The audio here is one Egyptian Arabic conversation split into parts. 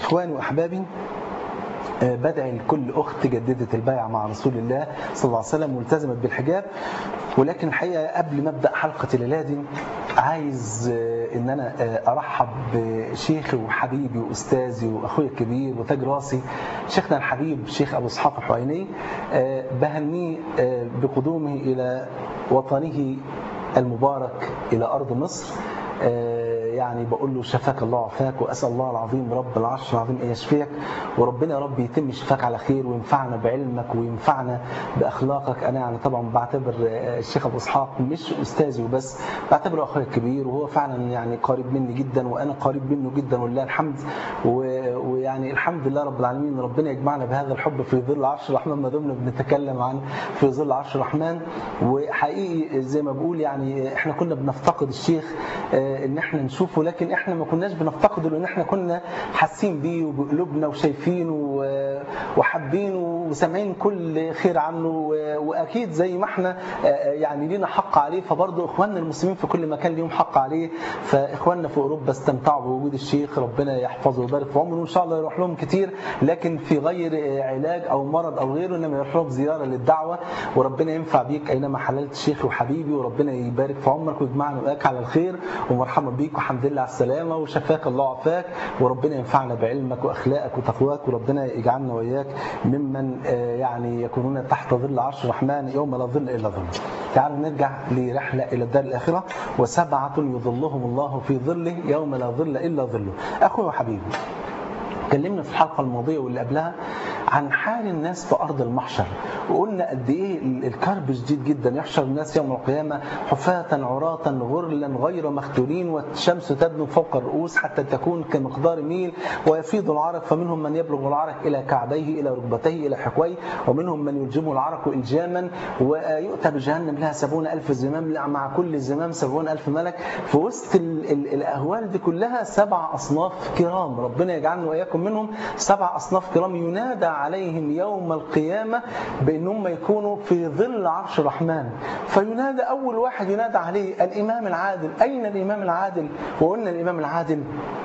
إخواني وأحبابي بدعي لكل أخت جددت البيعة مع رسول الله صلى الله عليه وسلم والتزمت بالحجاب ولكن الحقيقة قبل ما أبدأ حلقة الليلة دي عايز ان انا ارحب بشيخي وحبيبي واستاذي واخويا الكبير وتاج راسي شيخنا الحبيب شيخ ابو اسحاق الحويني بهنيه بقدومه الى وطنه المبارك الى ارض مصر يعني بقول له شفاك الله وعافاك واسال الله العظيم رب العرش العظيم ان يشفيك وربنا يا رب يتم شفاك على خير وينفعنا بعلمك وينفعنا باخلاقك انا يعني طبعا بعتبر الشيخ ابو اسحاق مش استاذي وبس بعتبره اخويا الكبير وهو فعلا يعني قريب مني جدا وانا قريب منه جدا ولله الحمد ويعني الحمد لله رب العالمين ربنا يجمعنا بهذا الحب في ظل عرش الرحمن ما دمنا بنتكلم عن في ظل عرش الرحمن وحقيقي زي ما بقول يعني احنا كنا بنفتقد الشيخ ان احنا نشوفه لكن احنا ما كناش بنفتقده لان احنا كنا حاسين بيه وبقلوبنا وشايفينه وحابينه وسامعين كل خير عنه واكيد زي ما احنا يعني لينا حق عليه فبرضه اخواننا المسلمين في كل مكان ليهم حق عليه فاخواننا في اوروبا استمتعوا بوجود الشيخ ربنا يحفظه ويبارك في عمره وان شاء الله يروح لهم كتير لكن في غير علاج او مرض او غيره انما يروح لهم زياره للدعوه وربنا ينفع بيك اينما حللت شيخي وحبيبي وربنا يبارك في عمرك ويجمعنا واياك على الخير ومرحبا بيك والحمد لله على السلامه وشفاك الله وعافاك وربنا ينفعنا بعلمك واخلاقك وتقواك وربنا يجعلنا واياك ممن يعني يكونون تحت ظل عرش الرحمن يوم لا ظل الا ظله. تعالوا نرجع لرحله الى الدار الاخره وسبعه يظلهم الله في ظله يوم لا ظل الا ظله. اخوي وحبيبي اتكلمنا في الحلقه الماضيه واللي قبلها عن حال الناس في ارض المحشر وقلنا قد ايه الكرب شديد جدا يحشر الناس يوم القيامه حفاة عراة غرلا غير مختولين والشمس تدنو فوق الرؤوس حتى تكون كمقدار ميل ويفيض العرق فمنهم من يبلغ العرق الى كعبيه الى ركبتيه الى حقويه ومنهم من يلجمه العرق الجاما ويؤتى بجهنم لها سبعون ألف زمام مع كل زمام سبعون ألف ملك في وسط ال ال الاهوال دي كلها سبع اصناف كرام ربنا يجعلنا واياكم منهم سبع اصناف كرام ينادى عليهم يوم القيامة بأنهم يكونوا في ظل عرش الرحمن فينادى أول واحد ينادى عليه الإمام العادل أين الإمام العادل وقلنا الإمام العادل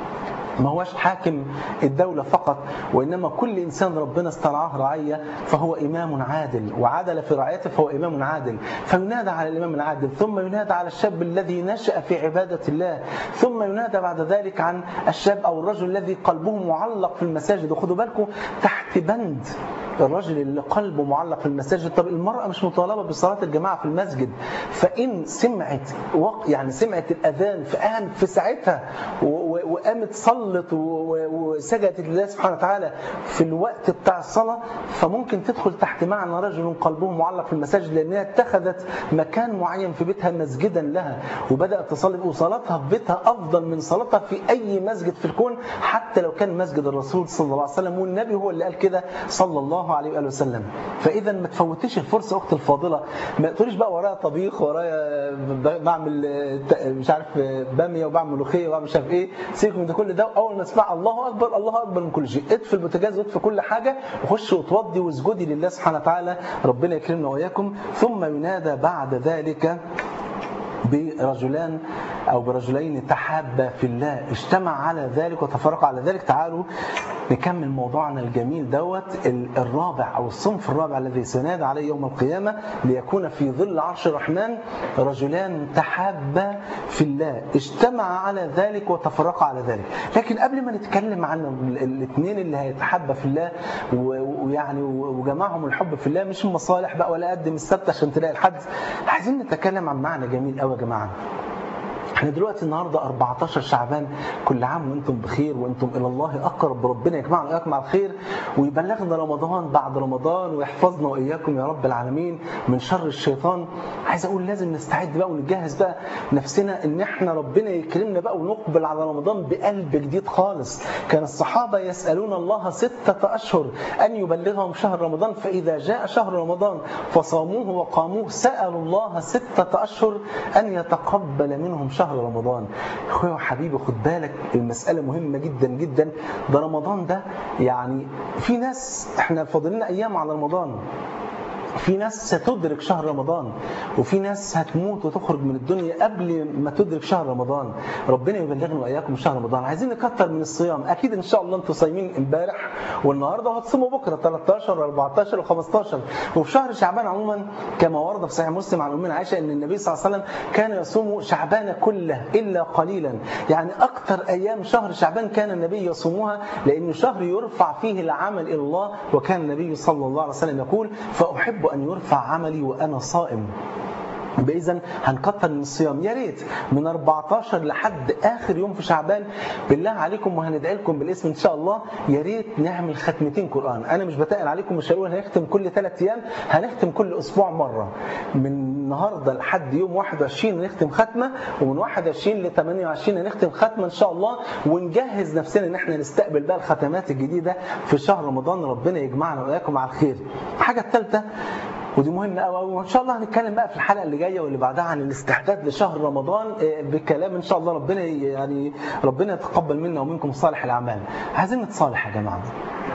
ما هوش حاكم الدولة فقط وإنما كل إنسان ربنا استرعاه رعية فهو إمام عادل وعدل في رعيته فهو إمام عادل فينادى على الإمام العادل ثم ينادى على الشاب الذي نشأ في عبادة الله ثم ينادى بعد ذلك عن الشاب أو الرجل الذي قلبه معلق في المساجد وخدوا بالكم تحت بند الرجل اللي قلبه معلق في المساجد طب المرأة مش مطالبة بصلاة الجماعة في المسجد فإن سمعت يعني سمعت الأذان فقامت في ساعتها وقامت صلت وسجدت لله سبحانه وتعالى في الوقت بتاع الصلاة فممكن تدخل تحت معنى رجل قلبه معلق في المساجد لأنها اتخذت مكان معين في بيتها مسجدا لها وبدأت تصلي وصلاتها في بيتها أفضل من صلاتها في أي مسجد في الكون حتى لو كان مسجد الرسول صلى الله عليه وسلم والنبي هو اللي قال كده صلى الله عليه وآله وسلم فإذا ما تفوتيش الفرصة أخت الفاضلة ما تقوليش بقى ورايا طبيخ ورايا بعمل مش عارف بامية وبعمل ملوخية وبعمل مش عارف إيه سيبك من ده كل ده أول ما تسمع الله أكبر الله أكبر من كل شيء اطفي البوتاجاز واطفي كل حاجة وخش وتوضي واسجدي لله سبحانه وتعالى ربنا يكرمنا وإياكم ثم ينادى بعد ذلك برجلان أو برجلين تحابا في الله اجتمع على ذلك وتفرقوا على ذلك تعالوا نكمل موضوعنا الجميل دوت الرابع أو الصنف الرابع الذي سينادى عليه يوم القيامة ليكون في ظل عرش الرحمن رجلان تحابا في الله اجتمع على ذلك وتفرقا على ذلك لكن قبل ما نتكلم عن الاثنين اللي هيتحابا في الله ويعني وجمعهم الحب في الله مش مصالح بقى ولا قدم السبت عشان تلاقي الحد عايزين نتكلم عن معنى جميل قوي يا جماعه احنا دلوقتي النهارده 14 شعبان كل عام وانتم بخير وانتم الى الله اقرب ربنا يجمعنا واياكم مع الخير ويبلغنا رمضان بعد رمضان ويحفظنا واياكم يا رب العالمين من شر الشيطان عايز اقول لازم نستعد بقى ونجهز بقى نفسنا ان احنا ربنا يكرمنا بقى ونقبل على رمضان بقلب جديد خالص كان الصحابه يسالون الله ستة اشهر ان يبلغهم شهر رمضان فاذا جاء شهر رمضان فصاموه وقاموه سالوا الله ستة اشهر ان يتقبل منهم شهر رمضان اخويا وحبيبي خد بالك المسألة مهمة جدا جدا ده رمضان ده يعني في ناس احنا فاضلنا ايام على رمضان في ناس ستدرك شهر رمضان وفي ناس هتموت وتخرج من الدنيا قبل ما تدرك شهر رمضان ربنا يبلغنا واياكم شهر رمضان عايزين نكتر من الصيام اكيد ان شاء الله انتم صايمين امبارح والنهارده وهتصوموا بكره 13 و14 و15 وفي شهر شعبان عموما كما ورد في صحيح مسلم عن امنا عائشه ان النبي صلى الله عليه وسلم كان يصوم شعبان كله الا قليلا يعني اكثر ايام شهر شعبان كان النبي يصومها لانه شهر يرفع فيه العمل الى الله وكان النبي صلى الله عليه وسلم يقول فاحب ان يرفع عملي وانا صائم إذا هنكتر من الصيام يا ريت من 14 لحد آخر يوم في شعبان بالله عليكم وهندعي لكم بالاسم إن شاء الله يا ريت نعمل ختمتين قرآن أنا مش بتقل عليكم مش هنقول هنختم كل ثلاث أيام هنختم كل أسبوع مرة من النهارده لحد يوم 21 هنختم ختمة ومن 21 ل 28 هنختم ختمة إن شاء الله ونجهز نفسنا إن احنا نستقبل بقى الختمات الجديدة في شهر رمضان ربنا يجمعنا وإياكم على الخير الحاجة الثالثة ودي مهمة قوي قوي وان شاء الله هنتكلم بقى في الحلقة اللي جاية واللي بعدها عن الاستعداد لشهر رمضان بكلام ان شاء الله ربنا يعني ربنا يتقبل منا ومنكم صالح الاعمال عايزين نتصالح يا جماعة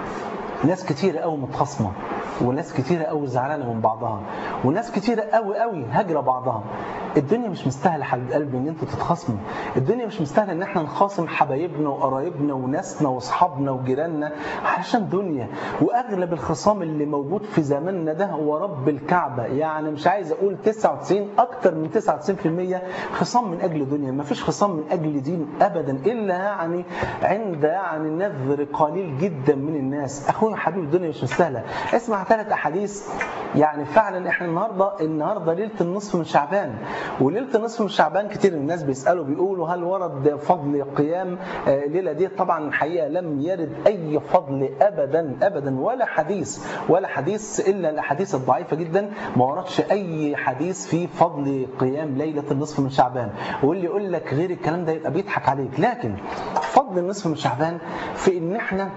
ناس كتير قوي متخاصمة وناس كتيرة قوي زعلانة من بعضها وناس كتيرة قوي قوي هاجرة بعضها الدنيا مش مستاهلة حبيب قلبي ان انتوا تتخاصموا الدنيا مش مستاهلة ان احنا نخاصم حبايبنا وقرايبنا وناسنا واصحابنا وجيراننا علشان دنيا واغلب الخصام اللي موجود في زماننا ده هو رب الكعبة يعني مش عايز اقول 99 اكتر من 99% خصام من اجل دنيا ما فيش خصام من اجل دين ابدا الا يعني عند يعني نذر قليل جدا من الناس اخويا حبيب الدنيا مش مستاهلة اسمع ثلاث احاديث يعني فعلا احنا النهارده النهارده ليله النصف من شعبان وليله النصف من شعبان كتير من الناس بيسالوا بيقولوا هل ورد فضل قيام الليله دي طبعا الحقيقه لم يرد اي فضل ابدا ابدا ولا حديث ولا حديث الا الاحاديث الضعيفه جدا ما وردش اي حديث في فضل قيام ليله النصف من شعبان واللي يقول لك غير الكلام ده يبقى بيضحك عليك لكن فضل النصف من شعبان في ان احنا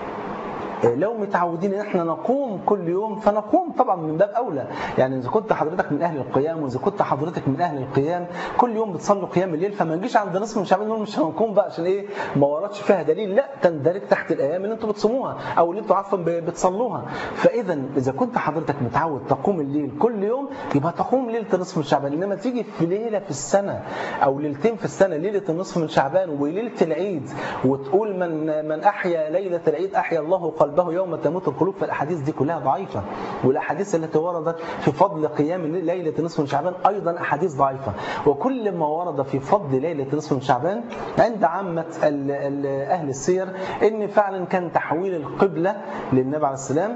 لو متعودين ان احنا نقوم كل يوم فنقوم طبعا من باب اولى يعني اذا كنت حضرتك من اهل القيام واذا كنت حضرتك من اهل القيام كل يوم بتصلوا قيام الليل فما نجيش عند نصف من شعبان نقول مش هنقوم بقى عشان ايه ما وردش فيها دليل لا تندرج تحت الايام اللي انتم بتصوموها او اللي انتم عفوا بتصلوها فاذا اذا كنت حضرتك متعود تقوم الليل كل يوم يبقى تقوم ليله النصف من شعبان انما تيجي في ليله في السنه او ليلتين في السنه ليله النصف من شعبان وليله العيد وتقول من من احيا ليله العيد احيا الله قلبه يوم تموت القلوب فالاحاديث دي كلها ضعيفه والاحاديث التي وردت في فضل قيام ليله نصف من شعبان ايضا احاديث ضعيفه وكل ما ورد في فضل ليله نصف من شعبان عند عامه اهل السير ان فعلا كان تحويل القبله للنبي عليه السلام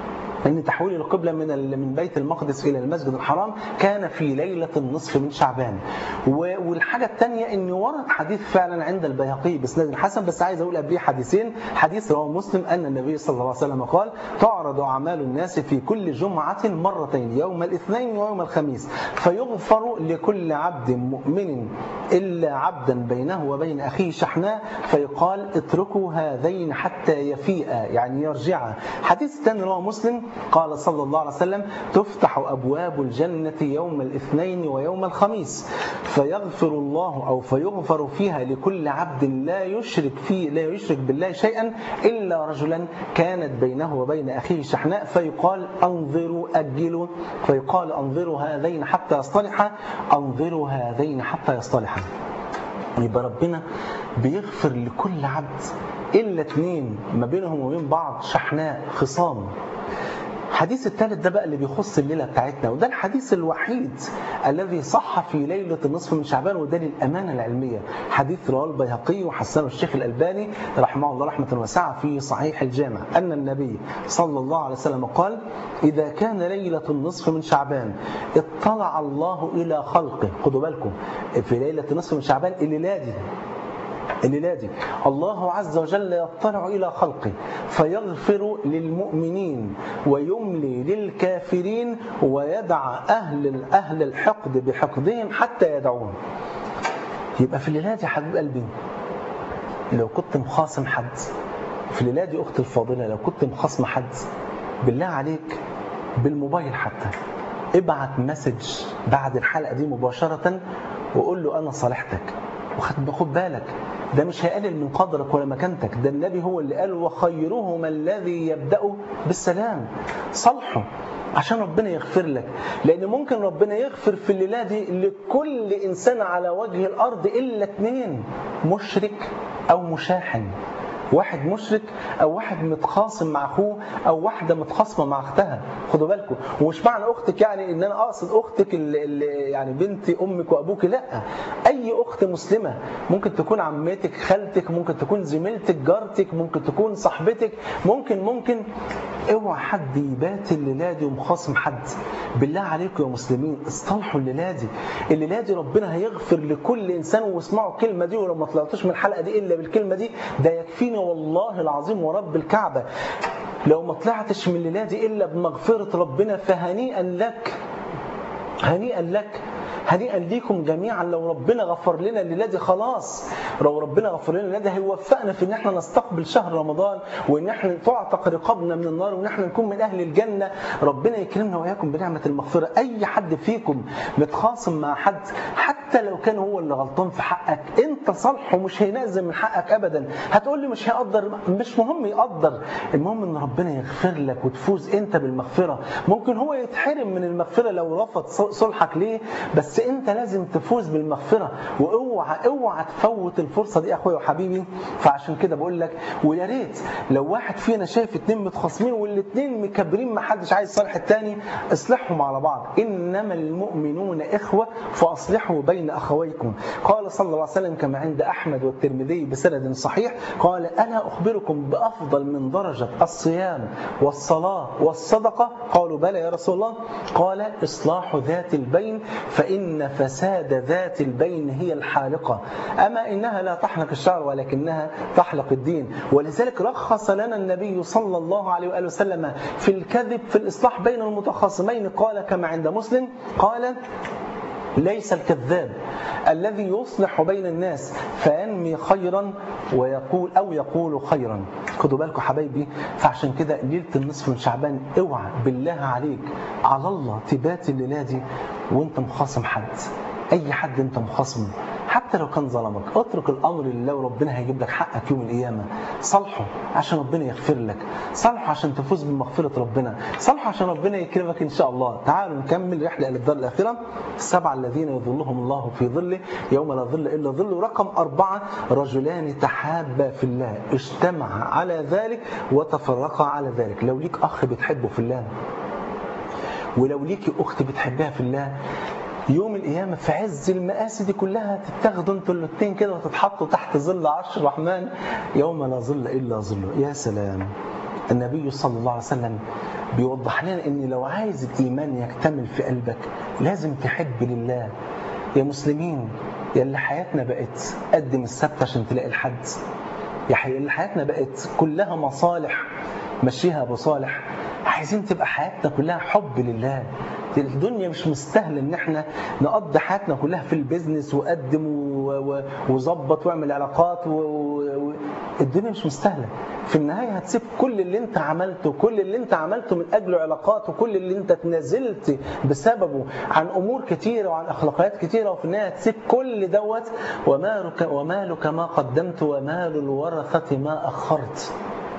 ان تحويل القبله من من بيت المقدس الى المسجد الحرام كان في ليله النصف من شعبان والحاجه الثانيه ان ورد حديث فعلا عند البيهقي باسناد حسن بس عايز اقول قبليه حديثين حديث رواه مسلم ان النبي صلى الله عليه وسلم قال تعرض اعمال الناس في كل جمعه مرتين يوم الاثنين ويوم الخميس فيغفر لكل عبد مؤمن الا عبدا بينه وبين اخيه شحناء فيقال اتركوا هذين حتى يفيئا يعني يرجعا حديث ثاني رواه مسلم قال صلى الله عليه وسلم تفتح أبواب الجنة يوم الاثنين ويوم الخميس فيغفر الله أو فيغفر فيها لكل عبد لا يشرك فيه لا يشرك بالله شيئا إلا رجلا كانت بينه وبين أخيه شحناء فيقال أنظروا أجلوا فيقال أنظروا هذين حتى يصطلحا أنظروا هذين حتى يصطلحا يبقى ربنا بيغفر لكل عبد إلا اثنين ما بينهم وبين بعض شحناء خصام الحديث الثالث ده بقى اللي بيخص الليله بتاعتنا وده الحديث الوحيد الذي صح في ليله النصف من شعبان وده للامانه العلميه حديث رواه البيهقي وحسنه الشيخ الالباني رحمه الله رحمه واسعه في صحيح الجامع ان النبي صلى الله عليه وسلم قال اذا كان ليله النصف من شعبان اطلع الله الى خلقه خدوا بالكم في ليله النصف من شعبان الليله دي الليلة دي الله عز وجل يطلع إلى خلقه فيغفر للمؤمنين ويملي للكافرين ويدع أهل أهل الحقد بحقدهم حتى يدعون يبقى في الليلة دي حبيب قلبي لو كنت مخاصم حد في الليلة دي أختي الفاضلة لو كنت مخاصم حد بالله عليك بالموبايل حتى ابعت مسج بعد الحلقة دي مباشرة وقول له أنا صالحتك وخد بالك ده مش هيقلل من قدرك ولا مكانتك ده النبي هو اللي قال وخيرهما الذي يبدأ بالسلام صلحه عشان ربنا يغفر لك لان ممكن ربنا يغفر في الليله دي لكل انسان على وجه الارض الا اثنين مشرك او مشاحن واحد مشرك او واحد متخاصم مع اخوه او واحده متخاصمه مع اختها خدوا بالكم ومش معنى اختك يعني ان انا اقصد اختك اللي اللي يعني بنت امك وابوك لا اي اخت مسلمه ممكن تكون عمتك خالتك ممكن تكون زميلتك جارتك ممكن تكون صاحبتك ممكن ممكن اوعى حد يبات الليله دي ومخاصم حد بالله عليكم يا مسلمين اصطلحوا الليله دي الليله دي ربنا هيغفر لكل انسان واسمعوا الكلمه دي ولو ما طلعتوش من الحلقه دي الا بالكلمه دي ده يكفيني والله العظيم ورب الكعبه لو ما طلعتش من الليله دي الا بمغفره ربنا فهنيئا لك هنيئا لك هنيئا ليكم جميعا لو ربنا غفر لنا الليله دي خلاص لو ربنا غفر لنا الليله دي هيوفقنا في ان احنا نستقبل شهر رمضان وان احنا تعتق رقابنا من النار وان احنا نكون من اهل الجنه ربنا يكرمنا واياكم بنعمه المغفره اي حد فيكم متخاصم مع حد حتى لو كان هو اللي غلطان في حقك انت صالحه مش هينزل من حقك ابدا هتقول لي مش هيقدر مش مهم يقدر المهم ان ربنا يغفر لك وتفوز انت بالمغفره ممكن هو يتحرم من المغفره لو رفض صلحك ليه بس انت لازم تفوز بالمغفره واوعى اوعى تفوت الفرصه دي يا اخويا وحبيبي فعشان كده بقول لك ويا ريت لو واحد فينا شايف اتنين متخاصمين والاثنين مكبرين ما حدش عايز يصالح الثاني اصلحهم على بعض انما المؤمنون اخوه فاصلحوا بين اخويكم قال صلى الله عليه وسلم كما عند احمد والترمذي بسند صحيح قال الا اخبركم بافضل من درجه الصيام والصلاه والصدقه قالوا بلى يا رسول الله قال اصلاح ذات البين فان فساد ذات البين هي الحالقه اما انها لا تحلق الشعر ولكنها تحلق الدين ولذلك رخص لنا النبي صلى الله عليه واله وسلم في الكذب في الاصلاح بين المتخاصمين قال كما عند مسلم قال ليس الكذاب الذي يصلح بين الناس فينمي خيرا ويقول او يقول خيرا خدوا بالكم حبايبي فعشان كده ليله النصف من شعبان اوعى بالله عليك على الله تبات الليله دي وانت مخاصم حد اي حد انت مخاصمه حتى لو كان ظلمك اترك الامر لله وربنا هيجيب لك حقك يوم القيامه صالحه عشان ربنا يغفر لك صالحه عشان تفوز بمغفره ربنا صالحه عشان ربنا يكرمك ان شاء الله تعالوا نكمل رحله الى الدار الاخره السبعه الذين يظلهم الله في ظله يوم لا ظل الا ظله رقم أربعة رجلان تحابا في الله اجتمعا على ذلك وتفرقا على ذلك لو ليك اخ بتحبه في الله ولو ليكي اخت بتحبها في الله يوم القيامة في عز المآسي دي كلها تتاخدوا انتوا الاثنين كده وتتحطوا تحت ظل عرش الرحمن يوم لا ظل إلا ظله يا سلام النبي صلى الله عليه وسلم بيوضح لنا ان لو عايز الايمان يكتمل في قلبك لازم تحب لله يا مسلمين يا اللي حياتنا بقت قدم السبت عشان تلاقي الحد يا حي... اللي حياتنا بقت كلها مصالح مشيها ابو صالح عايزين تبقى حياتنا كلها حب لله الدنيا مش مستاهله ان احنا نقضي حياتنا كلها في البيزنس وقدم وظبط واعمل علاقات و... و... الدنيا مش مستاهله في النهايه هتسيب كل اللي انت عملته كل اللي انت عملته من اجله علاقات وكل اللي انت تنازلت بسببه عن امور كتيره وعن اخلاقيات كتيره وفي النهايه هتسيب كل دوت ومالك ومالك ما قدمت ومال الورثه ما اخرت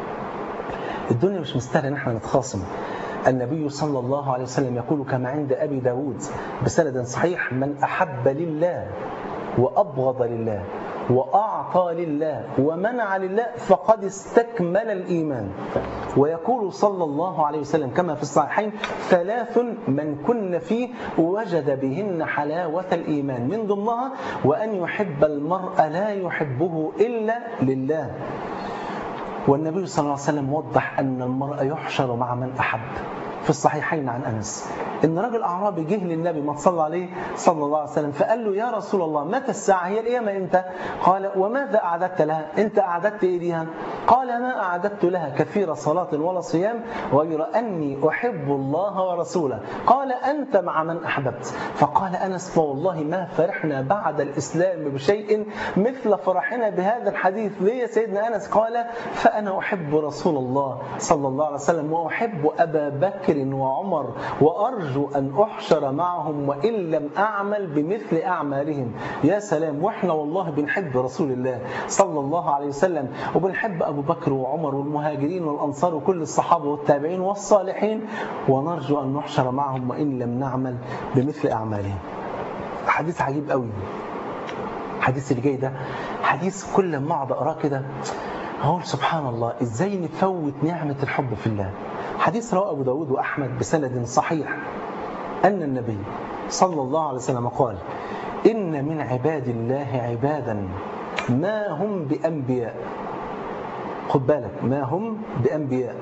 الدنيا مش مستاهله ان احنا نتخاصم النبي صلى الله عليه وسلم يقول كما عند أبي داود بسند صحيح من أحب لله وأبغض لله وأعطى لله ومنع لله فقد استكمل الإيمان ويقول صلى الله عليه وسلم كما في الصحيحين ثلاث من كن فيه وجد بهن حلاوة الإيمان من ضمنها وأن يحب المرء لا يحبه إلا لله والنبي صلى الله عليه وسلم وضح أن المرء يحشر مع من أحب في الصحيحين عن أنس إن رجل أعرابي جه للنبي ما صلى عليه صلى الله عليه وسلم فقال له يا رسول الله متى الساعة هي القيامة إمتى قال وماذا أعددت لها أنت أعددت إيه ليها قال ما أعددت لها كثير صلاة ولا صيام غير أني أحب الله ورسوله قال أنت مع من أحببت فقال أنس فوالله ما فرحنا بعد الإسلام بشيء مثل فرحنا بهذا الحديث ليه يا سيدنا أنس قال فأنا أحب رسول الله صلى الله عليه وسلم وأحب أبا بكر وعمر وأرجو أن أحشر معهم وإن لم أعمل بمثل أعمالهم يا سلام وإحنا والله بنحب رسول الله صلى الله عليه وسلم وبنحب أبو بكر وعمر والمهاجرين والأنصار وكل الصحابة والتابعين والصالحين ونرجو أن نحشر معهم وإن لم نعمل بمثل أعمالهم حديث عجيب قوي الحديث اللي جاي ده حديث كل ما اقعد اقراه كده اقول سبحان الله ازاي نفوت نعمه الحب في الله حديث رواه ابو داود واحمد بسند صحيح ان النبي صلى الله عليه وسلم قال ان من عباد الله عبادا ما هم بانبياء خد بالك ما هم بانبياء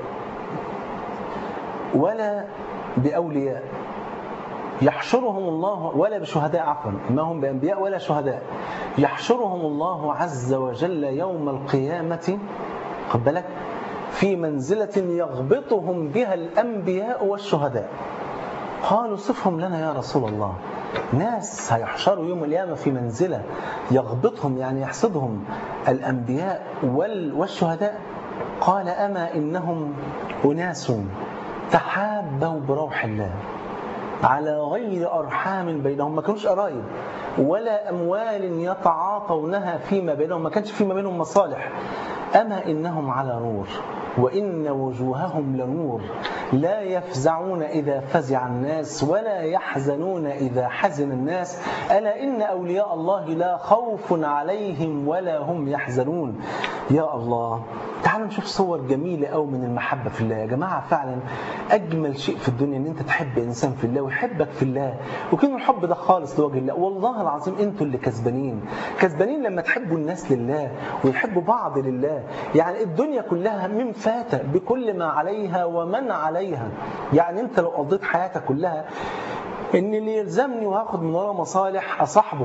ولا باولياء يحشرهم الله ولا بشهداء عفوا ما هم بأنبياء ولا شهداء يحشرهم الله عز وجل يوم القيامة خد بالك في منزلة يغبطهم بها الأنبياء والشهداء قالوا صفهم لنا يا رسول الله ناس هيحشروا يوم القيامة في منزلة يغبطهم يعني يحسدهم الأنبياء والشهداء قال أما إنهم أناس تحابوا بروح الله على غير أرحام بينهم ما كانوش قرايب ولا أموال يتعاطونها فيما بينهم ما كانش فيما بينهم مصالح أما إنهم على نور وإن وجوههم لنور لا يفزعون إذا فزع الناس ولا يحزنون إذا حزن الناس ألا إن أولياء الله لا خوف عليهم ولا هم يحزنون يا الله تعالوا نشوف صور جميلة أو من المحبة في الله يا جماعة فعلا أجمل شيء في الدنيا أن أنت تحب إنسان في الله ويحبك في الله وكان الحب ده خالص لوجه الله والله العظيم أنتوا اللي كسبانين كسبانين لما تحبوا الناس لله ويحبوا بعض لله يعني الدنيا كلها من فات بكل ما عليها ومن عليها يعني أنت لو قضيت حياتك كلها ان اللي يلزمني وهاخد من وراه مصالح اصاحبه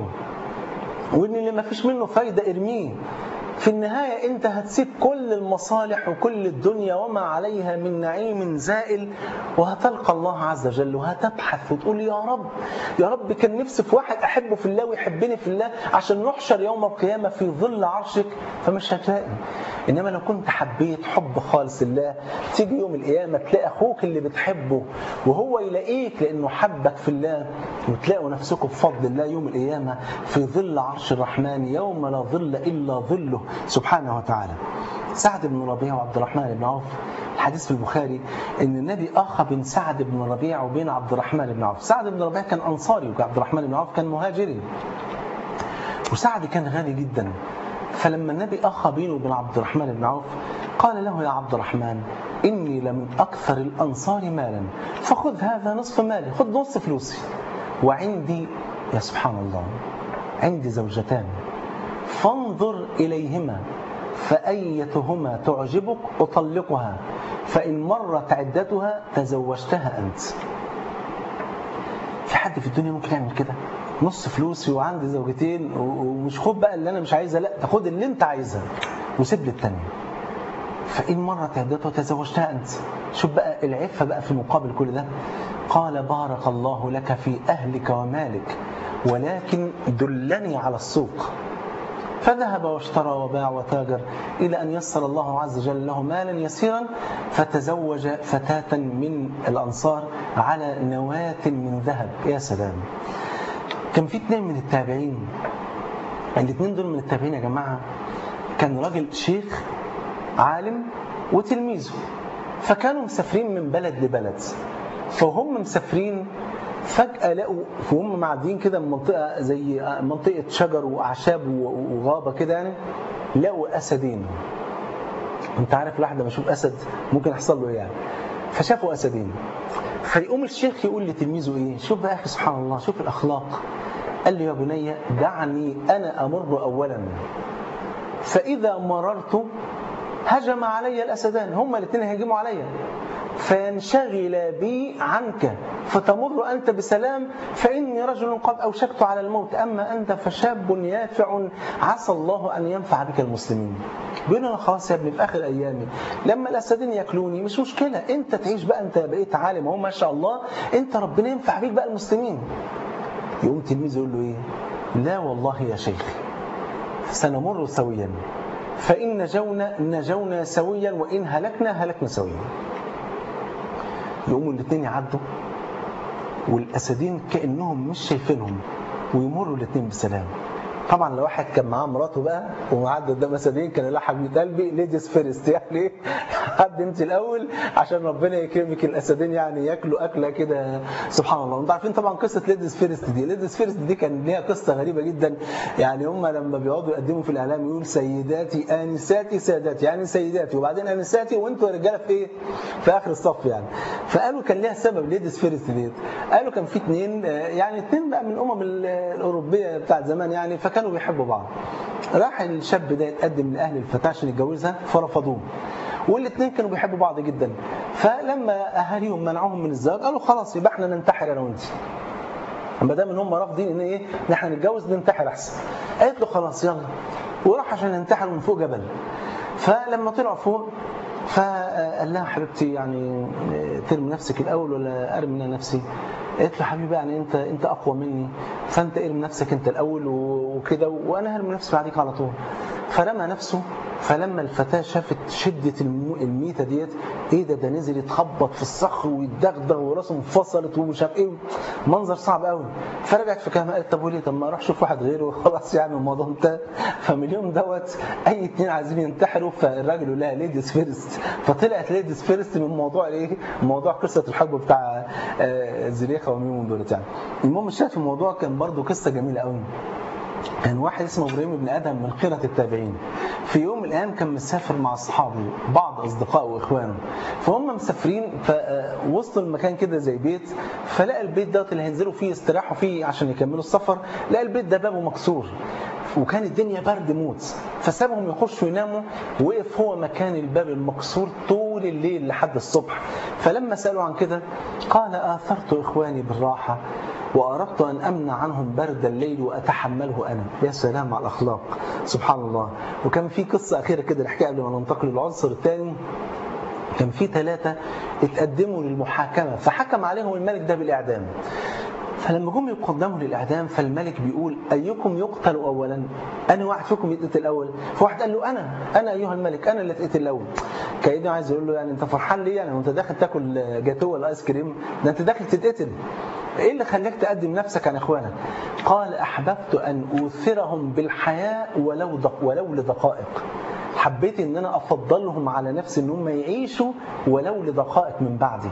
وان اللي ما فيش منه فايده ارميه في النهاية أنت هتسيب كل المصالح وكل الدنيا وما عليها من نعيم زائل وهتلقى الله عز وجل وهتبحث وتقول يا رب يا رب كان نفسي في واحد أحبه في الله ويحبني في الله عشان نحشر يوم القيامة في ظل عرشك فمش هتلاقي إنما لو كنت حبيت حب خالص لله تيجي يوم القيامة تلاقي أخوك اللي بتحبه وهو يلاقيك لأنه حبك في الله وتلاقوا نفسكم بفضل الله يوم القيامة في ظل عرش الرحمن يوم لا ظل إلا ظله سبحانه وتعالى سعد بن ربيع وعبد الرحمن بن عوف الحديث في البخاري ان النبي اخى بين سعد بن ربيع وبين عبد الرحمن بن عوف سعد بن ربيع كان انصاري وعبد الرحمن بن عوف كان مهاجري وسعد كان غني جدا فلما النبي اخى بينه وبين عبد الرحمن بن عوف قال له يا عبد الرحمن اني لمن اكثر الانصار مالا فخذ هذا نصف مالي خذ نصف فلوسي وعندي يا سبحان الله عندي زوجتان فانظر إليهما فأيتهما تعجبك أطلقها فإن مرت عدتها تزوجتها أنت في حد في الدنيا ممكن يعمل كده نص فلوسي وعندي زوجتين ومش خد بقى اللي أنا مش عايزها لا تاخد اللي أنت عايزها وسيب لي التانية فإن مرت عدتها تزوجتها أنت شوف بقى العفة بقى في مقابل كل ده قال بارك الله لك في أهلك ومالك ولكن دلني على السوق فذهب واشترى وباع وتاجر إلى أن يسر الله عز وجل له مالا يسيرا فتزوج فتاة من الأنصار على نواة من ذهب يا سلام كان في اثنين من التابعين الاثنين دول من التابعين يا جماعة كان راجل شيخ عالم وتلميذه فكانوا مسافرين من بلد لبلد فهم مسافرين فجأة لقوا وهم معديين كده من منطقة زي منطقة شجر وأعشاب وغابة كده يعني لقوا أسدين أنت عارف الواحد لما يشوف أسد ممكن يحصل له إيه يعني فشافوا أسدين فيقوم الشيخ يقول لتلميذه إيه شوف بقى أخي سبحان الله شوف الأخلاق قال له يا بني دعني أنا أمر أولا فإذا مررت هجم علي الأسدان هما الاثنين هيهجموا عليا فينشغل بي عنك فتمر أنت بسلام فإني رجل قد أوشكت على الموت أما أنت فشاب يافع عسى الله أن ينفع بك المسلمين بيقول أنا خلاص يا ابني في آخر أيامي لما الأسدين ياكلوني مش مشكلة أنت تعيش بقى أنت بقيت عالم أهو ما شاء الله أنت ربنا ينفع بيك بقى المسلمين يقوم تلميذه يقول له إيه لا والله يا شيخ سنمر سويا فإن نجونا نجونا سويا وإن هلكنا هلكنا سويا يقوموا الاثنين يعدوا والاسدين كانهم مش شايفينهم ويمروا الاثنين بسلام طبعا لو واحد كان معاه مراته بقى ومعدي قدام اسدين كان يقول لها حبيبه قلبي ليديز فيرست يعني ايه حد انت الاول عشان ربنا يكرمك الاسدين يعني ياكلوا اكله كده سبحان الله انتوا عارفين طبعا قصه ليديز فيرست دي ليديز فيرست دي كان ليها قصه غريبه جدا يعني هم لما بيقعدوا يقدموا في الاعلام يقول سيداتي انساتي ساداتي يعني سيداتي وبعدين انساتي وانتوا يا رجاله في ايه في اخر الصف يعني فقالوا كان ليها سبب ليديز فيرست ديت قالوا كان في اثنين يعني اثنين بقى من الامم الاوروبيه بتاعت زمان يعني فكانوا بيحبوا بعض راح الشاب ده يتقدم لاهل الفتاه عشان يتجوزها فرفضوه والاثنين كانوا بيحبوا بعض جدا فلما اهاليهم منعوهم من الزواج قالوا خلاص يبقى احنا ننتحر انا وانت ما دام ان هم رافضين ان ايه ان احنا نتجوز ننتحر احسن قالت له خلاص يلا وراح عشان ينتحر من فوق جبل فلما طلعوا فوق فقال لها حبيبتي يعني ترمي نفسك الاول ولا ارمي انا نفسي قالت له حبيبي يعني انت انت اقوى مني فانت ارمي نفسك انت الاول وكده وانا هرمي نفسي بعديك على طول فرمى نفسه فلما الفتاه شافت شده الميته ديت ايه ده ده نزل يتخبط في الصخر ويتدغدغ وراسه انفصلت ومش عارف ايه منظر صعب قوي فرجعت في كلامها قالت طب وليه طب ما اروح اشوف واحد غيره وخلاص يعني الموضوع انتهى فمن اليوم دوت اي اثنين عايزين ينتحروا فالراجل يقول لها ليديز فيرست فطلعت ليديز فيرست من موضوع ايه؟ موضوع قصه الحب بتاع زليخه وميمون دولت يعني المهم الشاهد في الموضوع كان برضه قصه جميله قوي كان واحد اسمه ابراهيم بن ادهم من خيره التابعين في يوم من الايام كان مسافر مع اصحابه بعض اصدقائه واخوانه فهم مسافرين فوصلوا المكان كده زي بيت فلقى البيت دوت اللي هينزلوا فيه يستراحوا فيه عشان يكملوا السفر لقى البيت ده بابه مكسور وكان الدنيا برد موت فسابهم يخشوا يناموا وقف هو مكان الباب المكسور طول الليل لحد الصبح فلما سالوا عن كده قال اثرت اخواني بالراحه واردت ان امنع عنهم برد الليل واتحمله انا يا سلام على الاخلاق سبحان الله وكان في قصه اخيره كده نحكيها قبل ما ننتقل للعنصر الثاني كان في ثلاثه اتقدموا للمحاكمه فحكم عليهم الملك ده بالاعدام فلما جم يقدموا للاعدام فالملك بيقول ايكم يقتل اولا انا واحد فيكم يتقتل الاول فواحد قال له انا انا ايها الملك انا اللي اتقتل الاول كانه عايز يقول له يعني انت فرحان ليه يعني وانت داخل تاكل جاتوه ولا ايس كريم ده انت داخل تتقتل ايه اللي خلاك تقدم نفسك عن اخوانك قال احببت ان اوثرهم بالحياه ولو دق ولو لدقائق حبيت ان انا افضلهم على نفسي ان هم يعيشوا ولو لدقائق من بعدي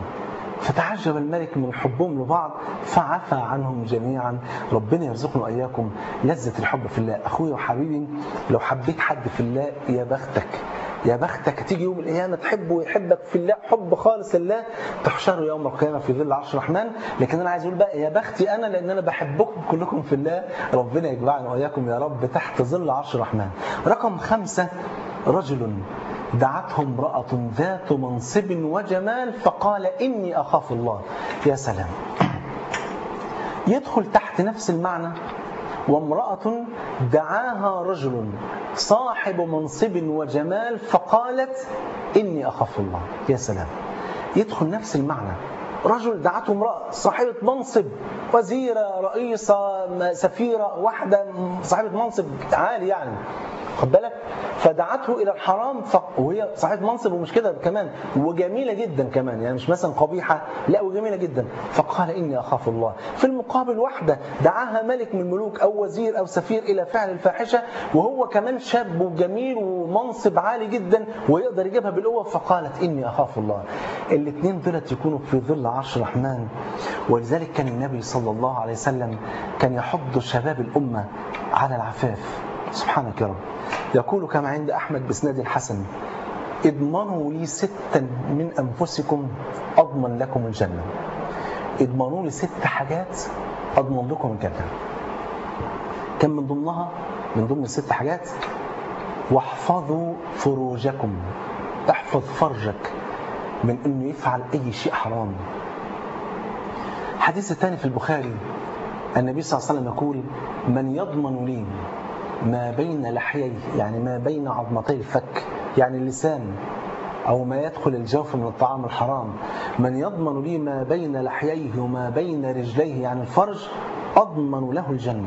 فتعجب الملك من حبهم لبعض فعفى عنهم جميعا ربنا يرزقنا اياكم لذه الحب في الله اخويا وحبيبي لو حبيت حد في الله يا بختك يا بختك تيجي يوم القيامه تحبه ويحبك في الله حب خالص لله تحشروا يوم القيامه في ظل عرش الرحمن لكن انا عايز اقول بقى يا بختي انا لان انا بحبكم كلكم في الله ربنا يجمعنا واياكم يا رب تحت ظل عرش الرحمن رقم خمسة رجل دعته امرأة ذات منصب وجمال فقال إني أخاف الله يا سلام يدخل تحت نفس المعنى وامرأة دعاها رجل صاحب منصب وجمال فقالت إني أخاف الله يا سلام يدخل نفس المعنى رجل دعته امرأة صاحبة منصب وزيرة رئيسة سفيرة واحدة صاحبة منصب عالي يعني خد بالك فدعته الى الحرام ف... وهي صاحبه منصب ومش كده كمان وجميله جدا كمان يعني مش مثلا قبيحه لا وجميله جدا فقال اني اخاف الله في المقابل واحده دعاها ملك من الملوك او وزير او سفير الى فعل الفاحشه وهو كمان شاب وجميل ومنصب عالي جدا ويقدر يجيبها بالقوه فقالت اني اخاف الله الاثنين دولت يكونوا في ظل عرش الرحمن ولذلك كان النبي صلى الله عليه وسلم كان يحض شباب الامه على العفاف سبحانك يا رب يقول كما عند أحمد بسناد حسن اضمنوا لي ستا من أنفسكم أضمن لكم الجنة اضمنوا لي ست حاجات أضمن لكم الجنة كان من ضمنها من ضمن الست حاجات واحفظوا فروجكم احفظ فرجك من انه يفعل اي شيء حرام حديث الثاني في البخاري النبي صلى الله عليه وسلم يقول من يضمن لي ما بين لحييه يعني ما بين عظمتي الفك يعني اللسان أو ما يدخل الجوف من الطعام الحرام من يضمن لي ما بين لحييه وما بين رجليه يعني الفرج أضمن له الجنة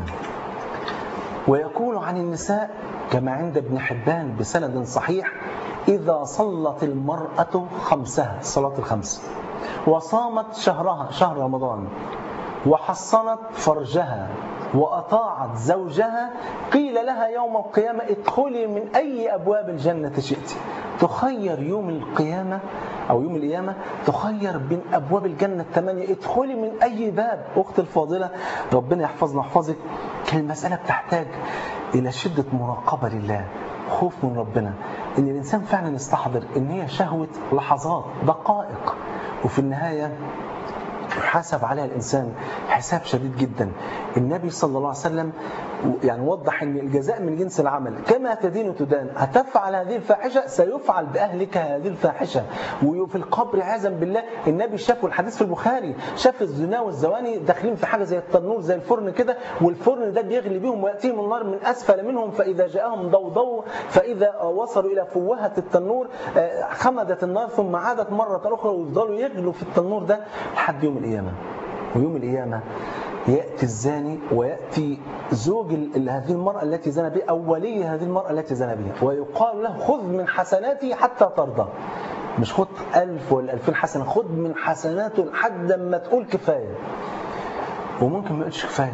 ويقول عن النساء كما عند ابن حبان بسند صحيح إذا صلت المرأة خمسها الصلاة الخمس وصامت شهرها شهر رمضان وحصنت فرجها وأطاعت زوجها قيل لها يوم القيامة ادخلي من أي أبواب الجنة شئت تخير يوم القيامة أو يوم القيامة تخير بين أبواب الجنة الثمانية ادخلي من أي باب أخت الفاضلة ربنا يحفظنا ويحفظك كان المسألة بتحتاج إلى شدة مراقبة لله خوف من ربنا إن الإنسان فعلا يستحضر إن هي شهوة لحظات دقائق وفي النهاية يحاسب عليها الإنسان حساب شديد جدا النبي صلى الله عليه وسلم يعني وضح ان الجزاء من جنس العمل كما تدين تدان هتفعل هذه الفاحشه سيفعل باهلك هذه الفاحشه وفي القبر عياذا بالله النبي شاف الحديث في البخاري شاف الزنا والزواني داخلين في حاجه زي التنور زي الفرن كده والفرن ده بيغلي بيهم وياتيهم النار من اسفل منهم فاذا جاءهم ضوضوا فاذا وصلوا الى فوهه التنور خمدت النار ثم عادت مره اخرى ويفضلوا يغلوا في التنور ده لحد يوم القيامه ويوم القيامه يأتي الزاني ويأتي زوج هذه المرأة التي زنى بها أو ولي هذه المرأة التي زنى بها ويقال له خذ من حسناتي حتى ترضى مش خذ ألف ولا ألفين حسنة خذ من حسناته لحد ما تقول كفاية وممكن ما يقولش كفاية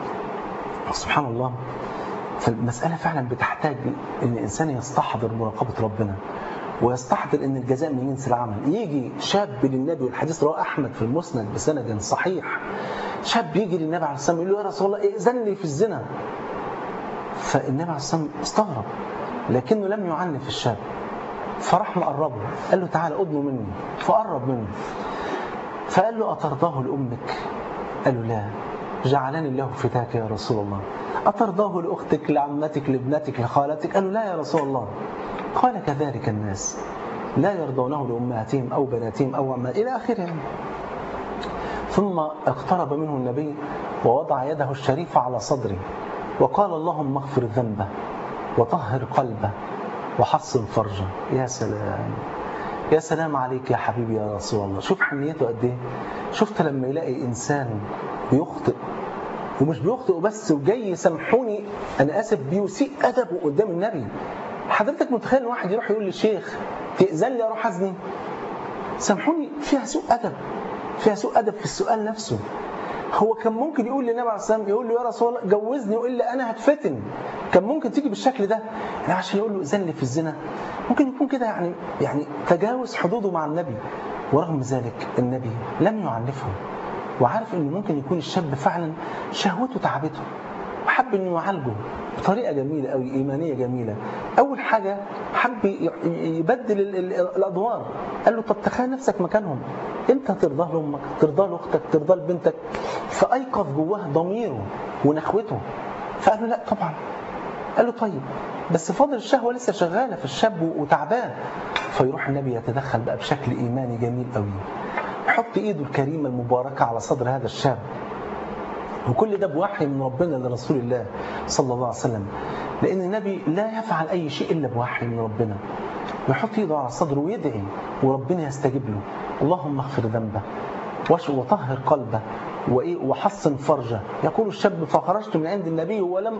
سبحان الله فالمسألة فعلا بتحتاج أن الإنسان يستحضر مراقبة ربنا ويستحضر ان الجزاء من جنس العمل يجي شاب للنبي والحديث رواه احمد في المسند بسند صحيح شاب يجي للنبي عليه الصلاه والسلام يقول له يا رسول الله ائذن لي في الزنا فالنبي عليه الصلاه والسلام استغرب لكنه لم يعنف الشاب فراح مقربه قال له تعالى ادنه مني فقرب منه فقال له أترضاه لأمك قال له لا جعلني الله فتاك يا رسول الله أترضاه لأختك لعمتك لابنتك لخالتك قال له لا يا رسول الله قال كذلك الناس لا يرضونه لأمهاتهم أو بناتهم أو عما إلى آخره ثم اقترب منه النبي ووضع يده الشريفة على صدره وقال اللهم اغفر ذنبه وطهر قلبه وحصن فرجه يا سلام يا سلام عليك يا حبيبي يا رسول الله شوف حنيته قد ايه شفت لما يلاقي انسان بيخطئ ومش بيخطئ بس وجاي سامحوني انا اسف بيسيء ادبه قدام النبي حضرتك متخيل واحد يروح يقول للشيخ تأذن لي اروح ازني سامحوني فيها سوء ادب فيها سوء ادب في السؤال نفسه هو كان ممكن يقول للنبي عليه الصلاه والسلام يقول له يا رسول الله جوزني والا انا هتفتن كان ممكن تيجي بالشكل ده يعني عشان يقول له اذن لي في الزنا ممكن يكون كده يعني يعني تجاوز حدوده مع النبي ورغم ذلك النبي لم يعنفه وعارف انه ممكن يكون الشاب فعلا شهوته تعبته وحب انه يعالجه بطريقه جميله قوي ايمانيه جميله اول حاجه حب يبدل الادوار قال له طب تخيل نفسك مكانهم انت ترضى لامك ترضى لاختك ترضى لبنتك فايقظ جواه ضميره ونخوته فقال له لا طبعا قال له طيب بس فاضل الشهوه لسه شغاله في الشاب وتعبان فيروح النبي يتدخل بقى بشكل ايماني جميل قوي يحط ايده الكريمه المباركه على صدر هذا الشاب وكل ده بوحي من ربنا لرسول الله صلى الله عليه وسلم لأن النبي لا يفعل أي شيء إلا بوحي من ربنا يحط ايده على صدره ويدعي وربنا يستجيب له اللهم اغفر ذنبه وطهر قلبه وحصن فرجه يقول الشاب فخرجت من عند النبي ولم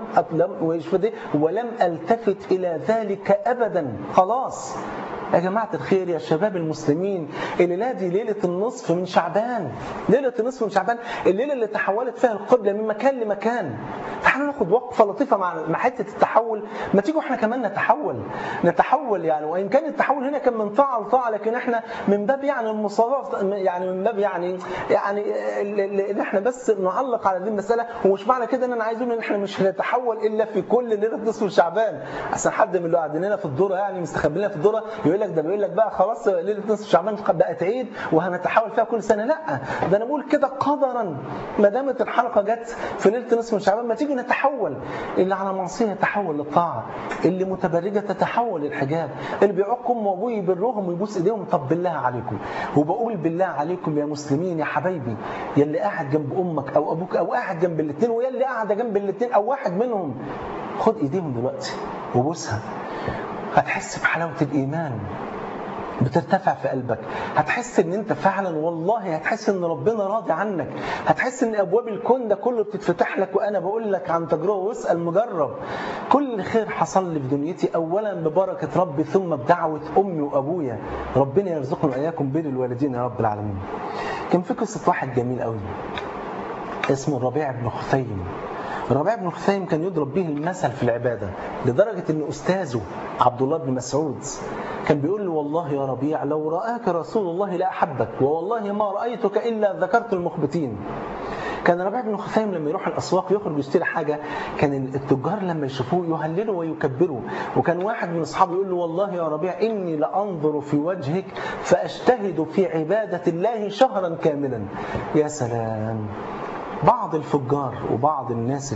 ولم التفت الى ذلك ابدا خلاص يا جماعة الخير يا شباب المسلمين الليلة دي ليلة النصف من شعبان ليلة النصف من شعبان الليلة اللي تحولت فيها القبلة من مكان لمكان تعالوا ناخد وقفة لطيفة مع مع حتة التحول ما تيجوا احنا كمان نتحول نتحول يعني وإن كان التحول هنا كان من طاعة لطاعة لكن احنا من باب يعني المصادفة يعني من باب يعني يعني ان احنا بس نعلق على هذه المسألة ومش معنى كده ان انا عايز اقول ان احنا مش هنتحول الا في كل ليلة نصف شعبان عشان حد من اللي قاعدين هنا في الدورة يعني مستخبيين في الدورة يقول لك ده بيقول لك بقى خلاص ليله نصف شعبان بقت عيد وهنتحول فيها كل سنه لا ده انا بقول كده قدرا ما دامت الحلقه جت في ليله نصف شعبان ما تيجي نتحول اللي على معصيه يتحول للطاعه اللي متبرجه تتحول للحجاب اللي بيعق امه وابوه يبرهم ويبوس ايديهم طب بالله عليكم وبقول بالله عليكم يا مسلمين يا حبايبي يا اللي قاعد جنب امك او ابوك او قاعد جنب الاثنين ويا اللي قاعده جنب الاثنين او واحد منهم خد ايديهم دلوقتي وبوسها هتحس بحلاوه الايمان بترتفع في قلبك هتحس ان انت فعلا والله هتحس ان ربنا راضي عنك هتحس ان ابواب الكون ده كله بتتفتح لك وانا بقول لك عن تجربه واسال مجرب كل خير حصل لي في دنيتي اولا ببركه ربي ثم بدعوه امي وابويا ربنا يرزقنا واياكم بين الوالدين يا رب العالمين كان في قصه واحد جميل قوي اسمه الربيع بن خثيم الربيع بن خثيم كان يضرب به المثل في العباده لدرجه ان استاذه عبد الله بن مسعود كان بيقول له والله يا ربيع لو رآك رسول الله لأحبك ووالله ما رأيتك إلا ذكرت المخبتين كان ربيع بن خثيم لما يروح الاسواق يخرج يشتري حاجه كان التجار لما يشوفوه يهللوا ويكبروا وكان واحد من اصحابه يقول له والله يا ربيع اني لانظر في وجهك فاجتهد في عباده الله شهرا كاملا يا سلام بعض الفجار وبعض الناس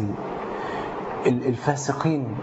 الفاسقين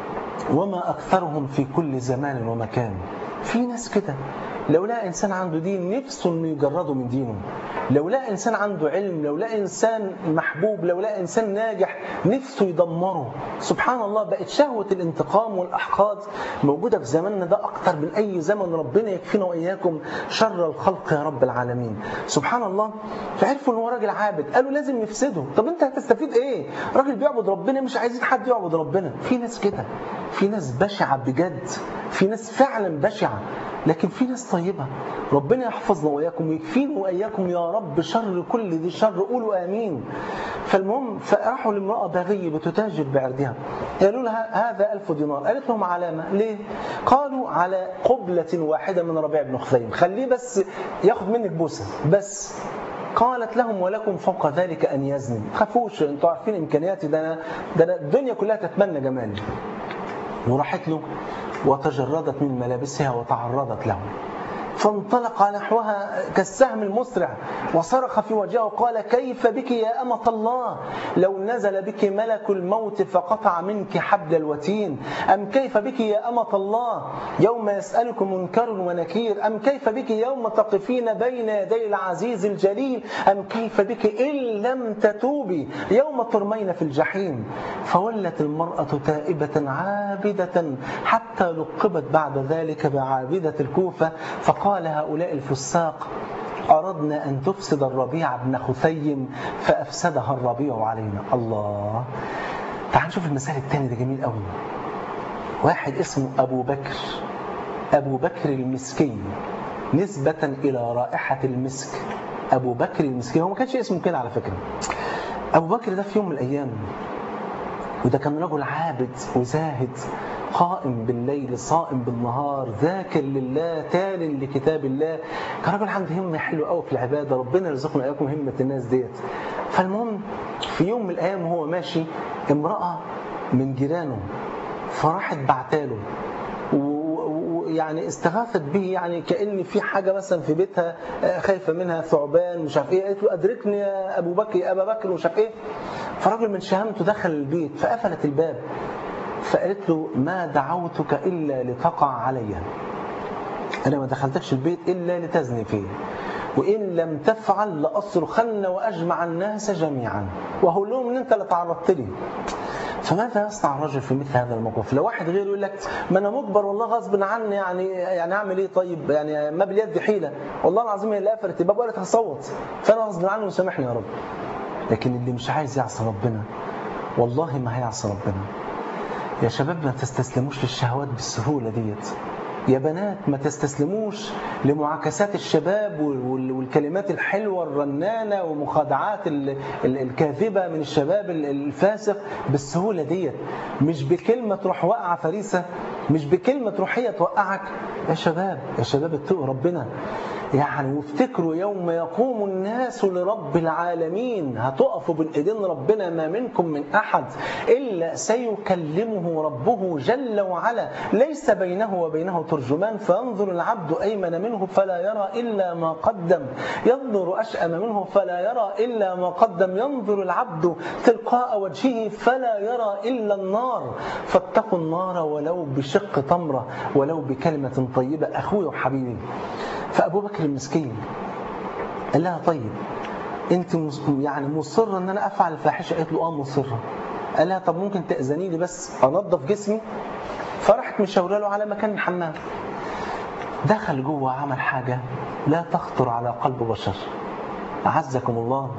وما أكثرهم في كل زمان ومكان في ناس كده لو لقى إنسان عنده دين نفسه إنه يجرده من دينه لو لقى إنسان عنده علم لو لقى إنسان محبوب لو لقى إنسان ناجح نفسه يدمره سبحان الله بقت شهوة الانتقام والأحقاد موجودة في زماننا ده أكتر من أي زمن ربنا يكفينا وإياكم شر الخلق يا رب العالمين سبحان الله فعرفوا إن هو راجل عابد قالوا لازم يفسده طب أنت هتستفيد إيه راجل بيعبد ربنا مش عايزين حد يعبد ربنا في ناس كده في ناس بشعة بجد في ناس فعلا بشعة لكن في ناس طيبة ربنا يحفظنا وإياكم ويكفينا وإياكم يا رب شر كل ذي شر قولوا آمين فالمهم فراحوا لامرأة باغية بتتاجر بعرضها قالوا لها هذا ألف دينار قالت لهم علامة ليه قالوا على قبلة واحدة من ربيع بن خثيم خليه بس ياخد منك بوسة بس قالت لهم ولكم فوق ذلك أن يزني خافوش انتوا عارفين إمكانياتي ده أنا, ده أنا الدنيا كلها تتمنى جمالي وراحت له وتجردت من ملابسها وتعرضت له فانطلق نحوها كالسهم المسرع وصرخ في وجهه وقال كيف بك يا أمة الله لو نزل بك ملك الموت فقطع منك حبل الوتين أم كيف بك يا أمة الله يوم يسألك منكر ونكير أم كيف بك يوم تقفين بين يدي العزيز الجليل أم كيف بك إن لم تتوبي يوم ترمين في الجحيم فولت المرأة تائبة عابدة حتى لقبت بعد ذلك بعابدة الكوفة فقال قال هؤلاء الفساق أردنا أن تفسد الربيع بن خثيم فأفسدها الربيع علينا الله تعال نشوف المثال الثاني ده جميل قوي واحد اسمه أبو بكر أبو بكر المسكي نسبة إلى رائحة المسك أبو بكر المسكي هو ما كانش اسمه كده على فكرة أبو بكر ده في يوم من الأيام وده كان رجل عابد وزاهد قائم بالليل صائم بالنهار ذاكر لله تال لكتاب الله كان راجل عنده همه حلوه قوي في العباده ربنا يرزقنا اياكم همه الناس ديت فالمهم في يوم من الايام وهو ماشي امراه من جيرانه فراحت بعتاله ويعني استغاثت به يعني كان في حاجه مثلا في بيتها خايفه منها ثعبان مش عارف ايه قالت له ادركني يا ابو بكر يا ابا بكر ومش عارف ايه فراجل من شهامته دخل البيت فقفلت الباب فقالت له ما دعوتك إلا لتقع علي أنا ما دخلتكش البيت إلا لتزني فيه وإن لم تفعل لأصرخن وأجمع الناس جميعا وهقول لهم إن أنت اللي تعرضت لي فماذا يصنع الرجل في مثل هذا الموقف؟ لو واحد غيره يقول لك ما انا مجبر والله غصب عني يعني يعني اعمل ايه طيب؟ يعني ما باليد حيله، والله العظيم هي اللي قفلت الباب وقالت هصوت، فانا غصب عني وسامحني يا رب. لكن اللي مش عايز يعصي ربنا والله ما هيعصي ربنا. يا شباب ما تستسلموش للشهوات بالسهولة ديت يا بنات ما تستسلموش لمعاكسات الشباب والكلمات الحلوة الرنانة ومخادعات الكاذبة من الشباب الفاسق بالسهولة ديت مش بكلمة تروح وقع فريسة مش بكلمة تروح هي توقعك يا شباب يا شباب اتقوا ربنا يعني وافتكروا يوم يقوم الناس لرب العالمين هتقفوا بين ايدين ربنا ما منكم من احد الا سيكلمه ربه جل وعلا ليس بينه وبينه ترجمان فينظر العبد ايمن منه فلا يرى الا ما قدم ينظر اشأم منه فلا يرى الا ما قدم ينظر العبد تلقاء وجهه فلا يرى الا النار فاتقوا النار ولو بشق تمره ولو بكلمه طيبه اخوي وحبيبي فابو بكر المسكين قال لها طيب انت مص- يعني مصره ان انا افعل الفاحشه قالت له اه مصره قال لها طب ممكن تاذني لي بس انظف جسمي فراحت مشاوره له على مكان الحمام دخل جوه عمل حاجه لا تخطر على قلب بشر اعزكم الله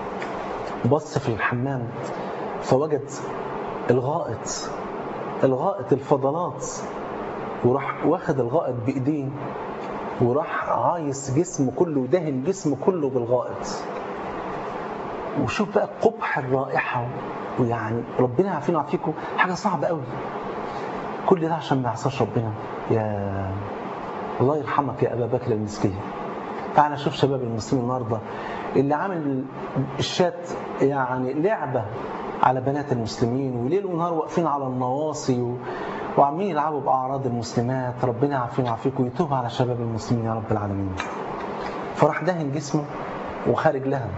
بص في الحمام فوجد الغائط الغائط الفضلات وراح واخد الغائط بايديه وراح عايص جسمه كله ودهن جسمه كله بالغائط وشوف بقى قبح الرائحه ويعني ربنا يعافينا ويعافيكم حاجه صعبه قوي كل ده عشان ما يعصاش ربنا يا الله يرحمك يا ابا بكر المسكين تعال شوف شباب المسلمين النهارده اللي عامل الشات يعني لعبه على بنات المسلمين وليل ونهار واقفين على النواصي و... وعمالين يلعبوا باعراض المسلمات ربنا يعافينا ويعافيكم ويتوب على شباب المسلمين يا رب العالمين فراح دهن جسمه وخارج لها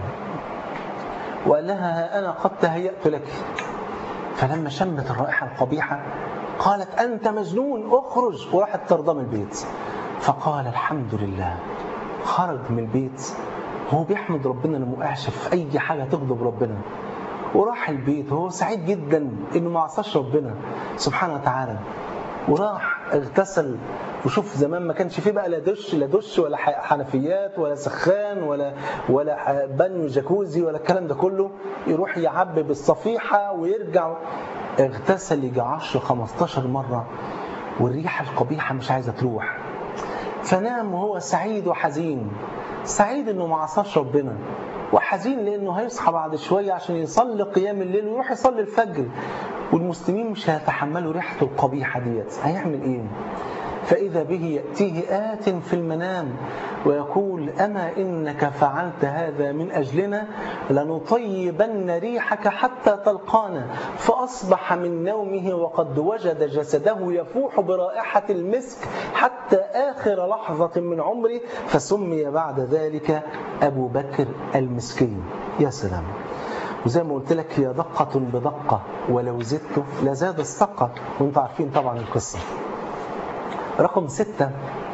وقال لها ها انا قد تهيأت لك فلما شمت الرائحه القبيحه قالت انت مجنون اخرج وراحت طرداه من البيت فقال الحمد لله خرج من البيت هو بيحمد ربنا انه ما وقعش في اي حاجه تغضب ربنا وراح البيت وهو سعيد جدا انه ما عصاش ربنا سبحانه وتعالى وراح اغتسل وشوف زمان ما كانش فيه بقى لا دش لا دش ولا ح- حنفيات ولا سخان ولا ولا ح- بانيو جاكوزي ولا الكلام ده كله يروح يعبي بالصفيحه ويرجع اغتسل يجي 10 15 مره والريحه القبيحه مش عايزه تروح فنام وهو سعيد وحزين سعيد انه ما عصاش ربنا وحزين لانه هيصحى بعد شويه عشان يصلي قيام الليل ويروح يصلي الفجر والمسلمين مش هيتحملوا ريحته القبيحه ديت هيعمل ايه فإذا به يأتيه آت في المنام ويقول أما إنك فعلت هذا من أجلنا لنطيبن ريحك حتى تلقانا فأصبح من نومه وقد وجد جسده يفوح برائحة المسك حتى آخر لحظة من عمره فسمي بعد ذلك أبو بكر المسكين يا سلام وزي ما قلت لك هي دقة بدقة ولو زدت لزاد السقة وانتم عارفين طبعا القصة رقم ستة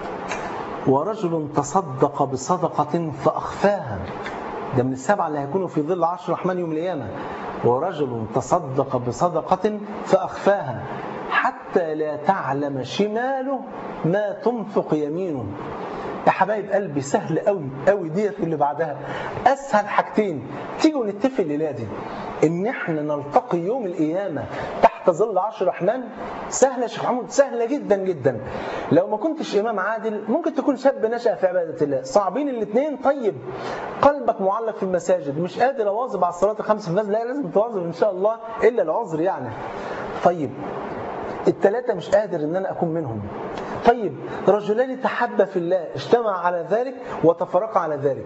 ورجل تصدق بصدقة فأخفاها ده من السبعة اللي هيكونوا في ظل عرش الرحمن يوم القيامة ورجل تصدق بصدقة فأخفاها حتى لا تعلم شماله ما تنفق يمينه يا حبايب قلبي سهل قوي قوي ديت اللي بعدها اسهل حاجتين تيجوا نتفق الليله دي ان احنا نلتقي يوم القيامه تحت ظل عرش الرحمن سهله يا شيخ محمود سهله جدا جدا لو ما كنتش امام عادل ممكن تكون شاب نشا في عباده الله صعبين الاثنين طيب قلبك معلق في المساجد مش قادر اواظب على الصلاه الخمس في المسجد لا لازم تواظب ان شاء الله الا العذر يعني طيب الثلاثة مش قادر ان انا اكون منهم طيب رجلان تحبا في الله اجتمع على ذلك وتفرقا على ذلك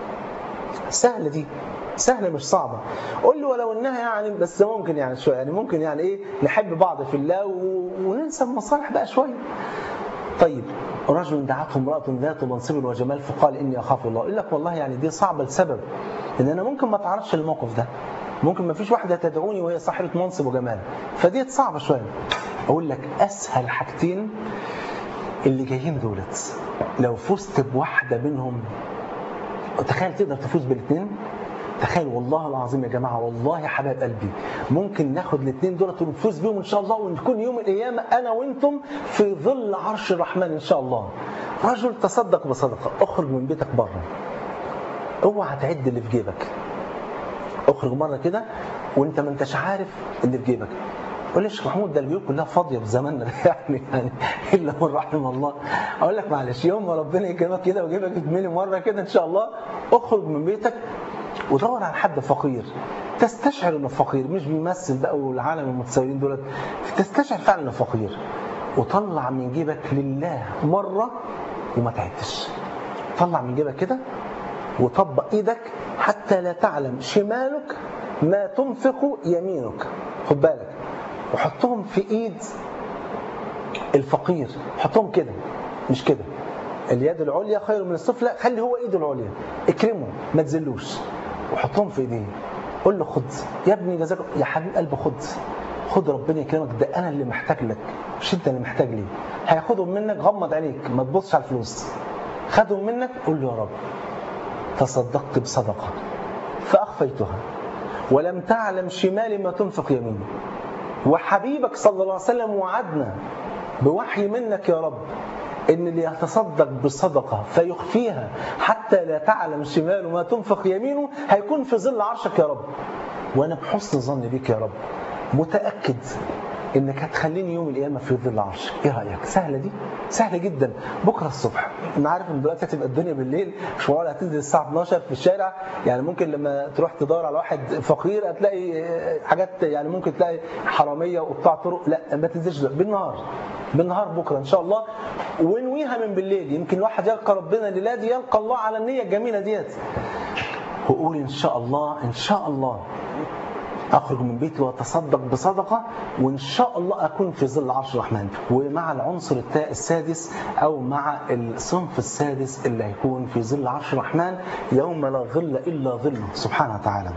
سهلة دي سهلة مش صعبة قول له ولو انها يعني بس ممكن يعني شوية يعني ممكن يعني ايه نحب بعض في الله و... وننسى المصالح بقى شوية طيب رجل دعته امرأة ذات منصب وجمال فقال إني أخاف الله يقول لك والله يعني دي صعبة لسبب إن أنا ممكن ما أتعرضش للموقف ده ممكن ما فيش واحدة تدعوني وهي صاحبة منصب وجمال فديت صعبة شوية أقول لك أسهل حاجتين اللي جايين دولت لو فزت بواحدة منهم تخيل تقدر تفوز بالاثنين تخيل والله العظيم يا جماعه والله يا حبايب قلبي ممكن ناخد الاثنين دولت ونفوز بيهم ان شاء الله ونكون يوم القيامه انا وانتم في ظل عرش الرحمن ان شاء الله. رجل تصدق بصدقه اخرج من بيتك بره. اوعى تعد اللي في جيبك. اخرج مره كده وانت ما انتش عارف اللي في جيبك. قول لي يا شيخ محمود ده البيوت كلها فاضيه في زماننا ده يعني يعني الا من رحم الله اقول لك معلش يوم ما ربنا يكرمك كده ويجيبك تملي مره كده ان شاء الله اخرج من بيتك ودور على حد فقير تستشعر انه فقير مش بيمثل بقى والعالم المتسولين دولت تستشعر فعلا انه فقير وطلع من جيبك لله مره وما تعدش طلع من جيبك كده وطبق ايدك حتى لا تعلم شمالك ما تنفق يمينك خد بالك وحطهم في ايد الفقير حطهم كده مش كده اليد العليا خير من السفلى خلي هو ايده العليا اكرمه ما تذلوش وحطهم في ايديه قول له خد يا ابني جزاك يا حبيب قلبي خد خد ربنا يكرمك ده انا اللي محتاج لك مش انت اللي محتاج لي هياخدهم منك غمض عينيك ما تبصش على الفلوس خدهم منك قول له يا رب تصدقت بصدقه فاخفيتها ولم تعلم شمالي ما تنفق يميني وحبيبك صلى الله عليه وسلم وعدنا بوحي منك يا رب ان اللي يتصدق بصدقه فيخفيها حتى لا تعلم شماله ما تنفق يمينه هيكون في ظل عرشك يا رب وانا بحسن ظن بك يا رب متاكد انك هتخليني يوم القيامه في ظل عرشك ايه رايك سهله دي سهله جدا بكره الصبح انا عارف ان دلوقتي هتبقى الدنيا بالليل مش معقول هتنزل الساعه 12 في الشارع يعني ممكن لما تروح تدور على واحد فقير هتلاقي حاجات يعني ممكن تلاقي حراميه وقطاع طرق لا ما تنزلش دلوقتي. بالنهار بالنهار بكره ان شاء الله ونويها من بالليل يمكن الواحد يلقى ربنا الليله دي يلقى الله على النيه الجميله ديت وقول ان شاء الله ان شاء الله اخرج من بيتي واتصدق بصدقه وان شاء الله اكون في ظل عرش الرحمن ومع العنصر التاء السادس او مع الصنف السادس اللي هيكون في ظل عرش الرحمن يوم لا ظل الا ظله سبحانه وتعالى.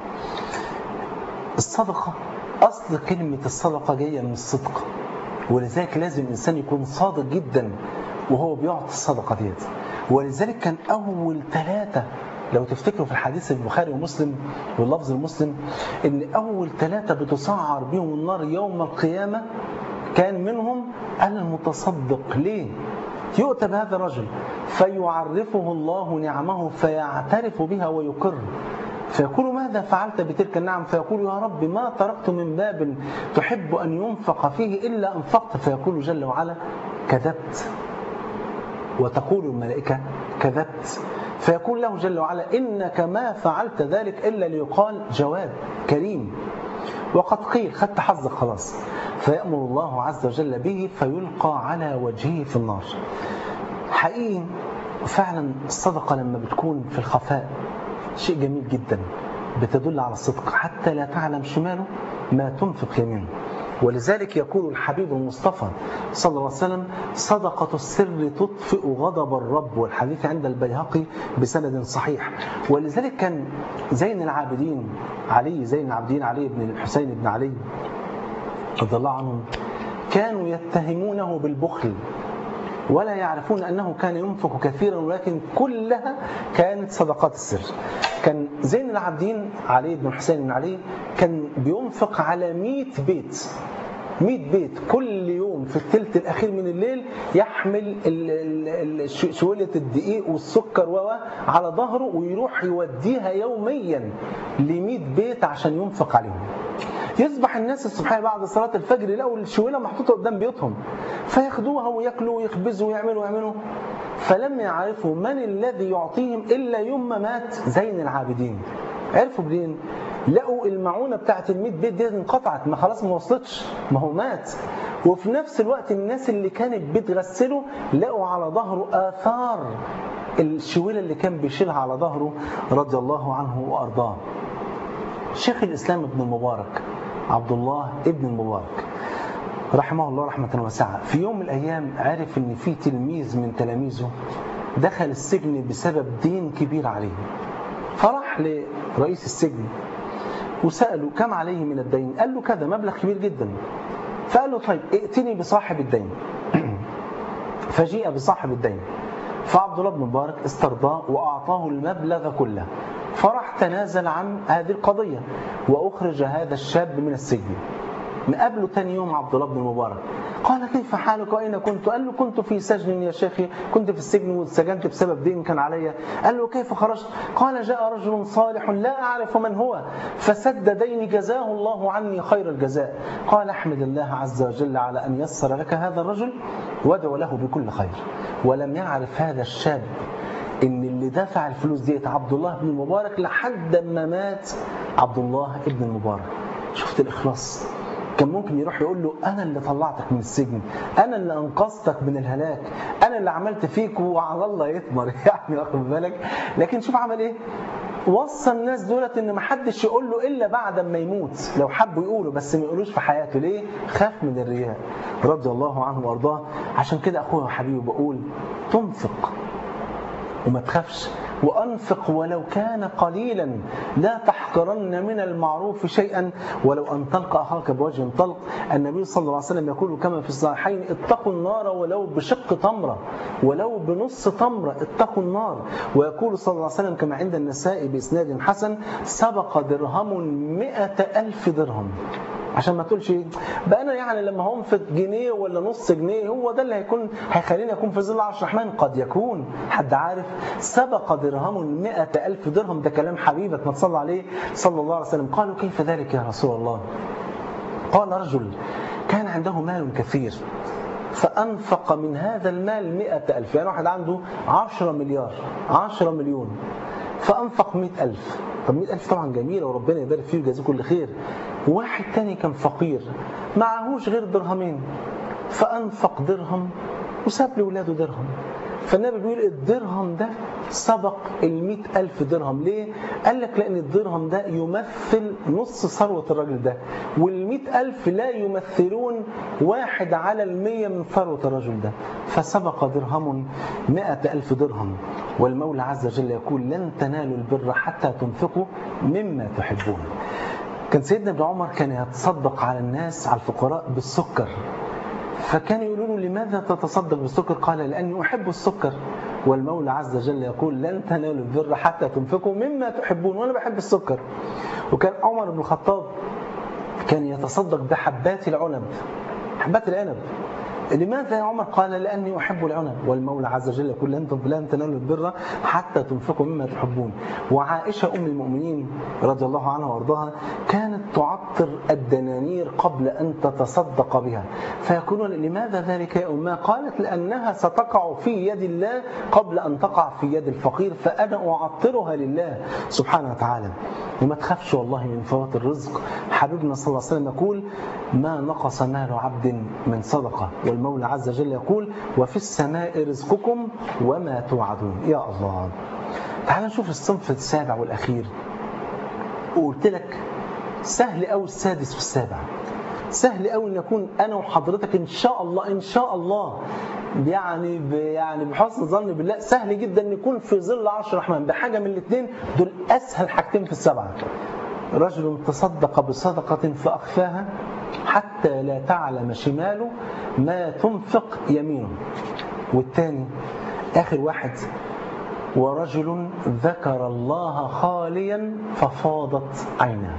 الصدقه اصل كلمه الصدقه جايه من الصدق ولذلك لازم الانسان يكون صادق جدا وهو بيعطي الصدقه ديت ولذلك كان اول ثلاثه لو تفتكروا في الحديث البخاري ومسلم واللفظ المسلم ان اول ثلاثه بتسعر بهم النار يوم القيامه كان منهم المتصدق ليه؟ يؤتى بهذا الرجل فيعرفه الله نعمه فيعترف بها ويقر فيقول ماذا فعلت بتلك النعم فيقول يا رب ما تركت من باب تحب أن ينفق فيه إلا أنفقت فيقول جل وعلا كذبت وتقول الملائكة كذبت فيقول له جل وعلا إنك ما فعلت ذلك إلا ليقال جواد كريم وقد قيل خدت حظك خلاص فيأمر الله عز وجل به فيلقى على وجهه في النار حقيقي فعلا الصدقة لما بتكون في الخفاء شيء جميل جدا بتدل على الصدق حتى لا تعلم شماله ما تنفق يمينه ولذلك يقول الحبيب المصطفى صلى الله عليه وسلم صدقة السر تطفئ غضب الرب والحديث عند البيهقي بسند صحيح ولذلك كان زين العابدين علي زين العابدين علي بن الحسين بن علي رضي الله عنهم كانوا يتهمونه بالبخل ولا يعرفون أنه كان ينفق كثيرا ولكن كلها كانت صدقات السر كان زين العابدين علي بن حسين بن علي كان بينفق على 100 بيت 100 بيت كل يوم في الثلث الأخير من الليل يحمل شويلة الدقيق والسكر و على ظهره ويروح يوديها يوميا ل 100 بيت عشان ينفق عليهم يصبح الناس الصبح بعد صلاة الفجر يلاقوا الشويلة محطوطة قدام بيوتهم فياخدوها وياكلوا ويخبزوا ويعملوا ويعملوا فلم يعرفوا من الذي يعطيهم إلا يوم ما مات زين العابدين عرفوا منين؟ لقوا المعونة بتاعت ال 100 بيت دي انقطعت ما خلاص ما وصلتش ما هو مات وفي نفس الوقت الناس اللي كانت بتغسله لقوا على ظهره آثار الشويلة اللي كان بيشيلها على ظهره رضي الله عنه وأرضاه شيخ الإسلام ابن المبارك عبد الله ابن المبارك رحمه الله رحمة واسعة في يوم من الأيام عرف إن في تلميذ من تلاميذه دخل السجن بسبب دين كبير عليه فراح لرئيس السجن وسأله كم عليه من الدين قال له كذا مبلغ كبير جدا فقال له طيب ائتني بصاحب الدين فجيء بصاحب الدين فعبد الله بن مبارك استرضاه وأعطاه المبلغ كله فراح تنازل عن هذه القضية وأخرج هذا الشاب من السجن مقابله تاني يوم عبد الله بن المبارك قال كيف حالك واين كنت؟ قال له كنت في سجن يا شيخي كنت في السجن واتسجنت بسبب دين كان علي قال له كيف خرجت؟ قال جاء رجل صالح لا اعرف من هو فسد ديني جزاه الله عني خير الجزاء قال احمد الله عز وجل على ان يسر لك هذا الرجل وادعو له بكل خير ولم يعرف هذا الشاب ان اللي دفع الفلوس ديت عبد الله بن المبارك لحد ما مات عبد الله بن المبارك شفت الاخلاص كان ممكن يروح يقول له أنا اللي طلعتك من السجن أنا اللي أنقذتك من الهلاك أنا اللي عملت فيك وعلى الله يثمر يعني واخد بالك لكن شوف عمل إيه وصى الناس دولت ان ما حدش يقول له الا بعد ما يموت لو حبوا يقولوا بس ما يقولوش في حياته ليه خاف من الرياء رضي الله عنه وارضاه عشان كده اخويا وحبيبي بقول تنفق وما تخافش وأنفق ولو كان قليلا لا تحقرن من المعروف شيئا ولو أن تلقى أخاك بوجه طلق النبي صلى الله عليه وسلم يقول كما في الصحيحين اتقوا النار ولو بشق تمرة ولو بنص تمرة اتقوا النار ويقول صلى الله عليه وسلم كما عند النساء بإسناد حسن سبق درهم مئة ألف درهم عشان ما تقولش بقى انا يعني لما هنفق جنيه ولا نص جنيه هو ده اللي هيكون هيخليني اكون في ظل عرش الرحمن قد يكون حد عارف سبق درهم مئة ألف درهم ده كلام حبيبك ما تصلى عليه صلى الله عليه وسلم قالوا كيف ذلك يا رسول الله قال رجل كان عنده مال كثير فأنفق من هذا المال مئة ألف يعني واحد عنده عشرة مليار عشرة مليون فأنفق مئة ألف طب مئة ألف طبعا جميلة وربنا يبارك فيه ويجازيه كل خير واحد تاني كان فقير معهوش غير درهمين فأنفق درهم وساب لولاده درهم فالنبي بيقول الدرهم ده سبق المئة ألف درهم ليه؟ قال لك لأن الدرهم ده يمثل نص ثروة الراجل ده والمئة ألف لا يمثلون واحد على المية من ثروة الرجل ده فسبق درهم مئة ألف درهم والمولى عز وجل يقول لن تنالوا البر حتى تنفقوا مما تحبون كان سيدنا ابن عمر كان يتصدق على الناس على الفقراء بالسكر فكان يقولون له لماذا تتصدق بالسكر قال لأني أحب السكر والمولى عز وجل يقول لن تنالوا البر حتى تنفقوا مما تحبون وأنا بحب السكر وكان عمر بن الخطاب كان يتصدق بحبات العنب حبات العنب لماذا يا عمر قال لأني أحب العنب والمولى عز وجل يقول لن لن تنالوا البر حتى تنفقوا مما تحبون وعائشة أم المؤمنين رضي الله عنها وارضاها كانت تعطر الدنانير قبل أن تتصدق بها فيقولون لماذا ذلك يا أمها قالت لأنها ستقع في يد الله قبل أن تقع في يد الفقير فأنا أعطرها لله سبحانه وتعالى وما تخافش والله من فوات الرزق حبيبنا صلى الله عليه وسلم يقول ما نقص مال عبد من صدقة والمولى عز وجل يقول وفي السماء رزقكم وما توعدون يا الله تعال نشوف الصنف السابع والأخير وقلت لك سهل أوي السادس في السابع سهل قوي ان يكون انا وحضرتك ان شاء الله ان شاء الله يعني ب يعني بحسن ظن بالله سهل جدا ان يكون في ظل عرش الرحمن بحاجه من الاثنين دول اسهل حاجتين في السبعه رجل تصدق بصدقه فاخفاها حتى لا تعلم شماله ما تنفق يمينه والثاني اخر واحد ورجل ذكر الله خاليا ففاضت عيناه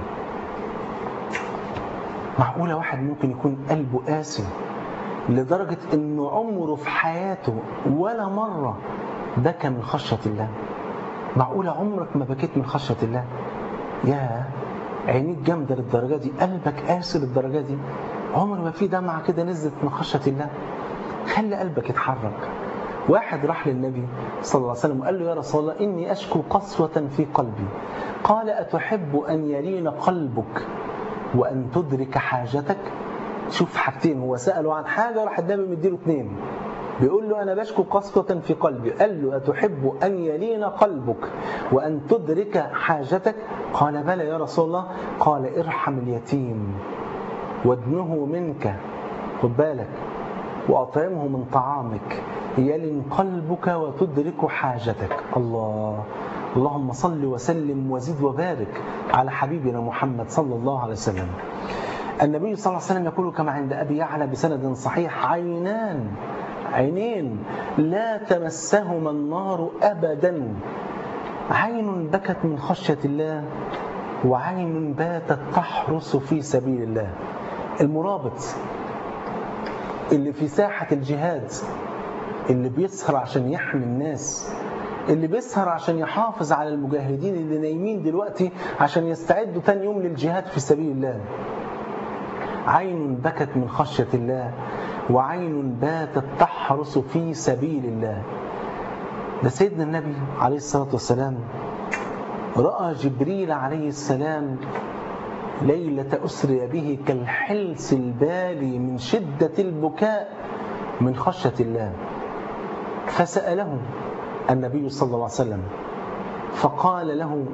معقولة واحد ممكن يكون قلبه قاسي لدرجة انه عمره في حياته ولا مرة بكى من خشية الله معقولة عمرك ما بكيت من خشية الله يا عينيك جامدة للدرجة دي قلبك قاسي للدرجة دي عمر ما في دمعة كده نزلت من خشية الله خلي قلبك يتحرك واحد راح للنبي صلى الله عليه وسلم وقال له يا رسول الله إني أشكو قسوة في قلبي قال أتحب أن يلين قلبك وأن تدرك حاجتك شوف حاجتين هو سأله عن حاجة راح النبي مديله اثنين بيقول له أنا بشكو قسوة في قلبي قال له أتحب أن يلين قلبك وأن تدرك حاجتك قال بلى يا رسول الله قال ارحم اليتيم وادنه منك خد بالك وأطعمه من طعامك يلن قلبك وتدرك حاجتك الله اللهم صل وسلم وزد وبارك على حبيبنا محمد صلى الله عليه وسلم النبي صلى الله عليه وسلم يقول كما عند أبي يعلى بسند صحيح عينان عينين لا تمسهما النار أبدا عين بكت من خشية الله وعين باتت تحرس في سبيل الله المرابط اللي في ساحة الجهاد اللي بيسهر عشان يحمي الناس اللي بيسهر عشان يحافظ على المجاهدين اللي نايمين دلوقتي عشان يستعدوا تاني يوم للجهاد في سبيل الله عين بكت من خشية الله وعين باتت تحرس في سبيل الله ده سيدنا النبي عليه الصلاة والسلام رأى جبريل عليه السلام ليلة أسري به كالحلس البالي من شدة البكاء من خشية الله فسأله النبي صلى الله عليه وسلم فقال له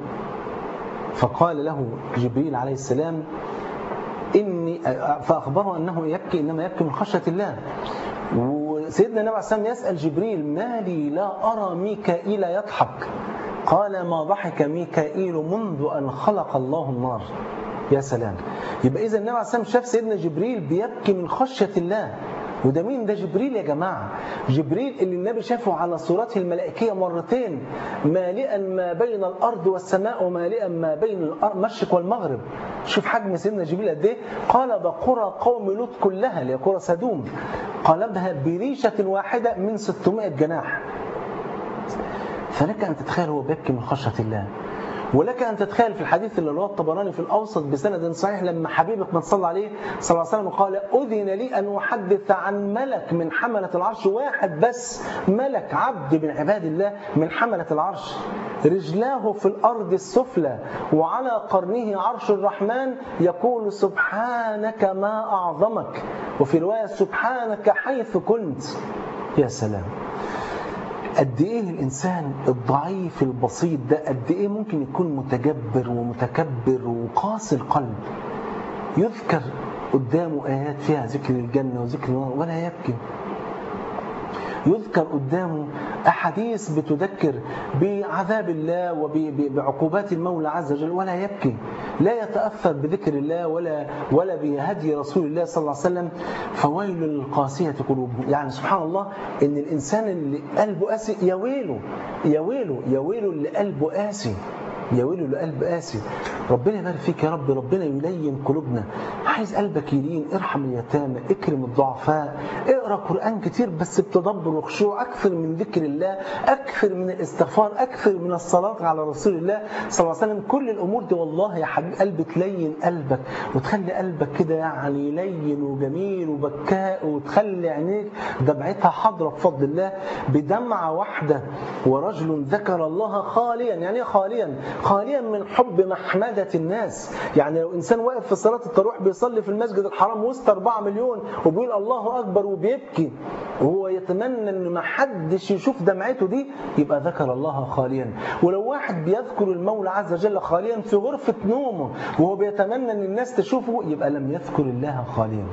فقال له جبريل عليه السلام إني فأخبره أنه يبكي إنما يبكي من خشية الله وسيدنا النبي عليه السلام يسأل جبريل ما لي لا أرى ميكائيل يضحك قال ما ضحك ميكائيل منذ أن خلق الله النار يا سلام يبقى إذا النبي عليه السلام شاف سيدنا جبريل بيبكي من خشية الله وده مين ده جبريل يا جماعة جبريل اللي النبي شافه على صورته الملائكية مرتين مالئا ما بين الأرض والسماء ومالئا ما بين المشرق والمغرب شوف حجم سيدنا جبريل قد ايه قلب قرى قوم لوط كلها اللي هي قرى سدوم قلبها بريشة واحدة من 600 جناح فلك أن تتخيل هو بيبكي من خشية الله ولك أن تتخيل في الحديث اللي رواه الطبراني في الأوسط بسند صحيح لما حبيبك من صلى عليه صلى الله عليه وسلم قال أذن لي أن أحدث عن ملك من حملة العرش واحد بس ملك عبد من عباد الله من حملة العرش رجلاه في الأرض السفلى وعلى قرنه عرش الرحمن يقول سبحانك ما أعظمك وفي رواية سبحانك حيث كنت يا سلام قد ايه الانسان الضعيف البسيط ده قد ايه ممكن يكون متجبر ومتكبر وقاسي القلب يذكر قدامه ايات فيها ذكر الجنه وذكر النار ولا يبكي يذكر قدامه أحاديث بتذكر بعذاب الله وبعقوبات المولى عز وجل ولا يبكي لا يتأثر بذكر الله ولا ولا بهدي رسول الله صلى الله عليه وسلم فويل للقاسية قلوبهم يعني سبحان الله إن الإنسان اللي قلبه قاسي يا ويله يا ويله يا ويله اللي قلبه قاسي يا ويله لقلب قاسي ربنا يبارك فيك يا رب ربنا يلين قلوبنا عايز قلبك يلين ارحم اليتامى اكرم الضعفاء اقرا قران كتير بس بتدبر وخشوع اكثر من ذكر الله اكثر من الاستغفار اكثر من الصلاه على رسول الله صلى الله عليه وسلم كل الامور دي والله يا حبيب قلبي تلين قلبك وتخلي قلبك كده يعني لين وجميل وبكاء وتخلي عينيك دمعتها حاضره بفضل الله بدمعه واحده ورجل ذكر الله خاليا يعني ايه خاليا خاليا من حب محمدة الناس يعني لو إنسان واقف في صلاة التراويح بيصلي في المسجد الحرام وسط 4 مليون وبيقول الله أكبر وبيبكي وهو يتمنى ان ما حدش يشوف دمعته دي يبقى ذكر الله خاليا ولو واحد بيذكر المولى عز وجل خاليا في غرفة نومه وهو بيتمنى ان الناس تشوفه يبقى لم يذكر الله خاليا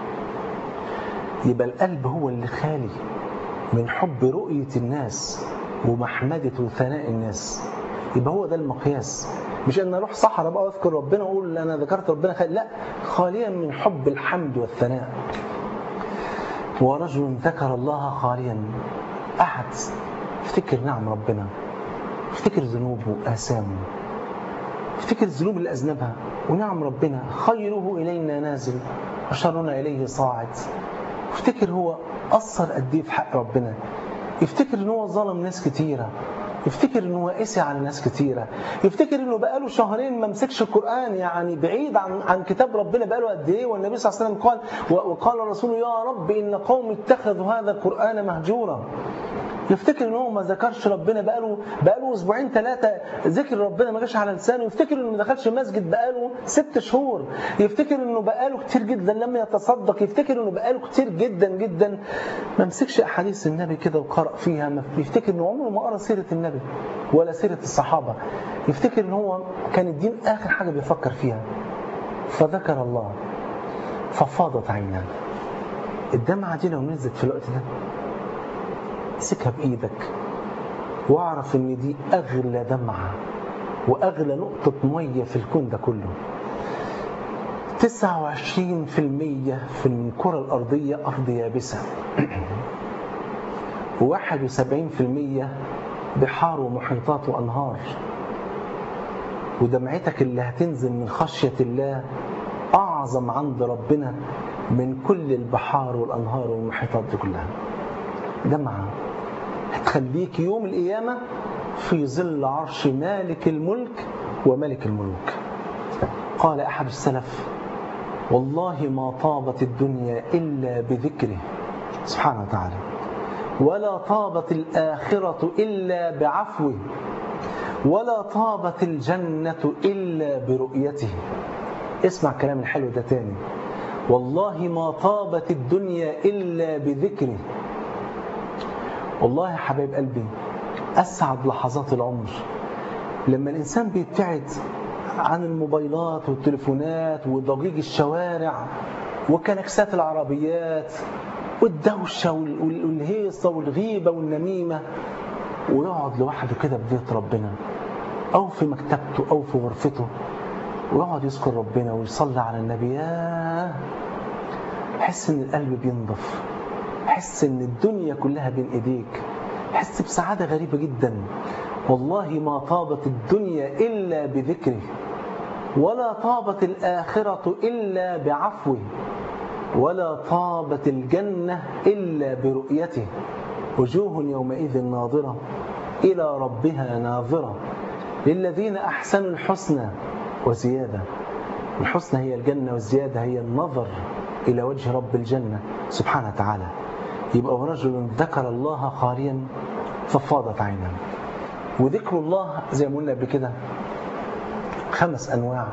يبقى القلب هو اللي خالي من حب رؤية الناس ومحمدة وثناء الناس يبقى هو ده المقياس مش ان اروح صحراء بقى واذكر ربنا واقول انا ذكرت ربنا خالي لا خاليا من حب الحمد والثناء ورجل ذكر الله خاليا احد افتكر نعم ربنا افتكر ذنوبه وآثامه افتكر الذنوب اللي أذنبها ونعم ربنا خيره إلينا نازل وشرنا إليه صاعد افتكر هو قصر قد ايه في حق ربنا يفتكر ان هو ظلم ناس كتيره يفتكر ان هو قسي على ناس كتيره يفتكر انه بقاله شهرين ما مسكش القران يعني بعيد عن عن كتاب ربنا بقاله قد ايه والنبي صلى الله عليه وسلم قال وقال الرسول يا رب ان قوم اتخذوا هذا القران مهجورا يفتكر ان هو ما ذكرش ربنا بقاله بقاله اسبوعين ثلاثه ذكر ربنا ما جاش على لسانه يفتكر انه ما دخلش مسجد بقاله ست شهور يفتكر انه بقاله كتير جدا لم يتصدق يفتكر انه بقاله كتير جدا جدا ما مسكش احاديث النبي كده وقرأ فيها ما يفتكر انه عمره ما قرأ سيره النبي ولا سيره الصحابه يفتكر ان هو كان الدين اخر حاجه بيفكر فيها فذكر الله ففاضت عيناه الدمعه دي لو نزلت في الوقت ده امسكها بايدك واعرف ان دي اغلى دمعه واغلى نقطه ميه في الكون ده كله 29% في الكرة الأرضية أرض يابسة و71% بحار ومحيطات وأنهار ودمعتك اللي هتنزل من خشية الله أعظم عند ربنا من كل البحار والأنهار والمحيطات دي كلها دمعة هتخليك يوم القيامة في ظل عرش مالك الملك وملك الملوك قال أحد السلف والله ما طابت الدنيا إلا بذكره سبحانه وتعالى ولا طابت الآخرة إلا بعفوه ولا طابت الجنة إلا برؤيته اسمع الكلام الحلو ده تاني والله ما طابت الدنيا إلا بذكره والله يا حبايب قلبي أسعد لحظات العمر لما الإنسان بيبتعد عن الموبايلات والتليفونات وضجيج الشوارع وكنكسات العربيات والدوشة والهيصة والغيبة والنميمة ويقعد لوحده كده في بيت ربنا أو في مكتبته أو في غرفته ويقعد يذكر ربنا ويصلي على النبي ياه حس ان القلب بينضف حس ان الدنيا كلها بين ايديك حس بسعاده غريبه جدا والله ما طابت الدنيا الا بذكره ولا طابت الاخره الا بعفوه ولا طابت الجنه الا برؤيته وجوه يومئذ ناظره الى ربها ناظره للذين احسنوا الحسنى وزياده الحسنى هي الجنه والزياده هي النظر إلى وجه رب الجنة سبحانه وتعالى يبقى ورجل ذكر الله خاليا ففاضت عيناه وذكر الله زي ما قلنا قبل كده خمس أنواع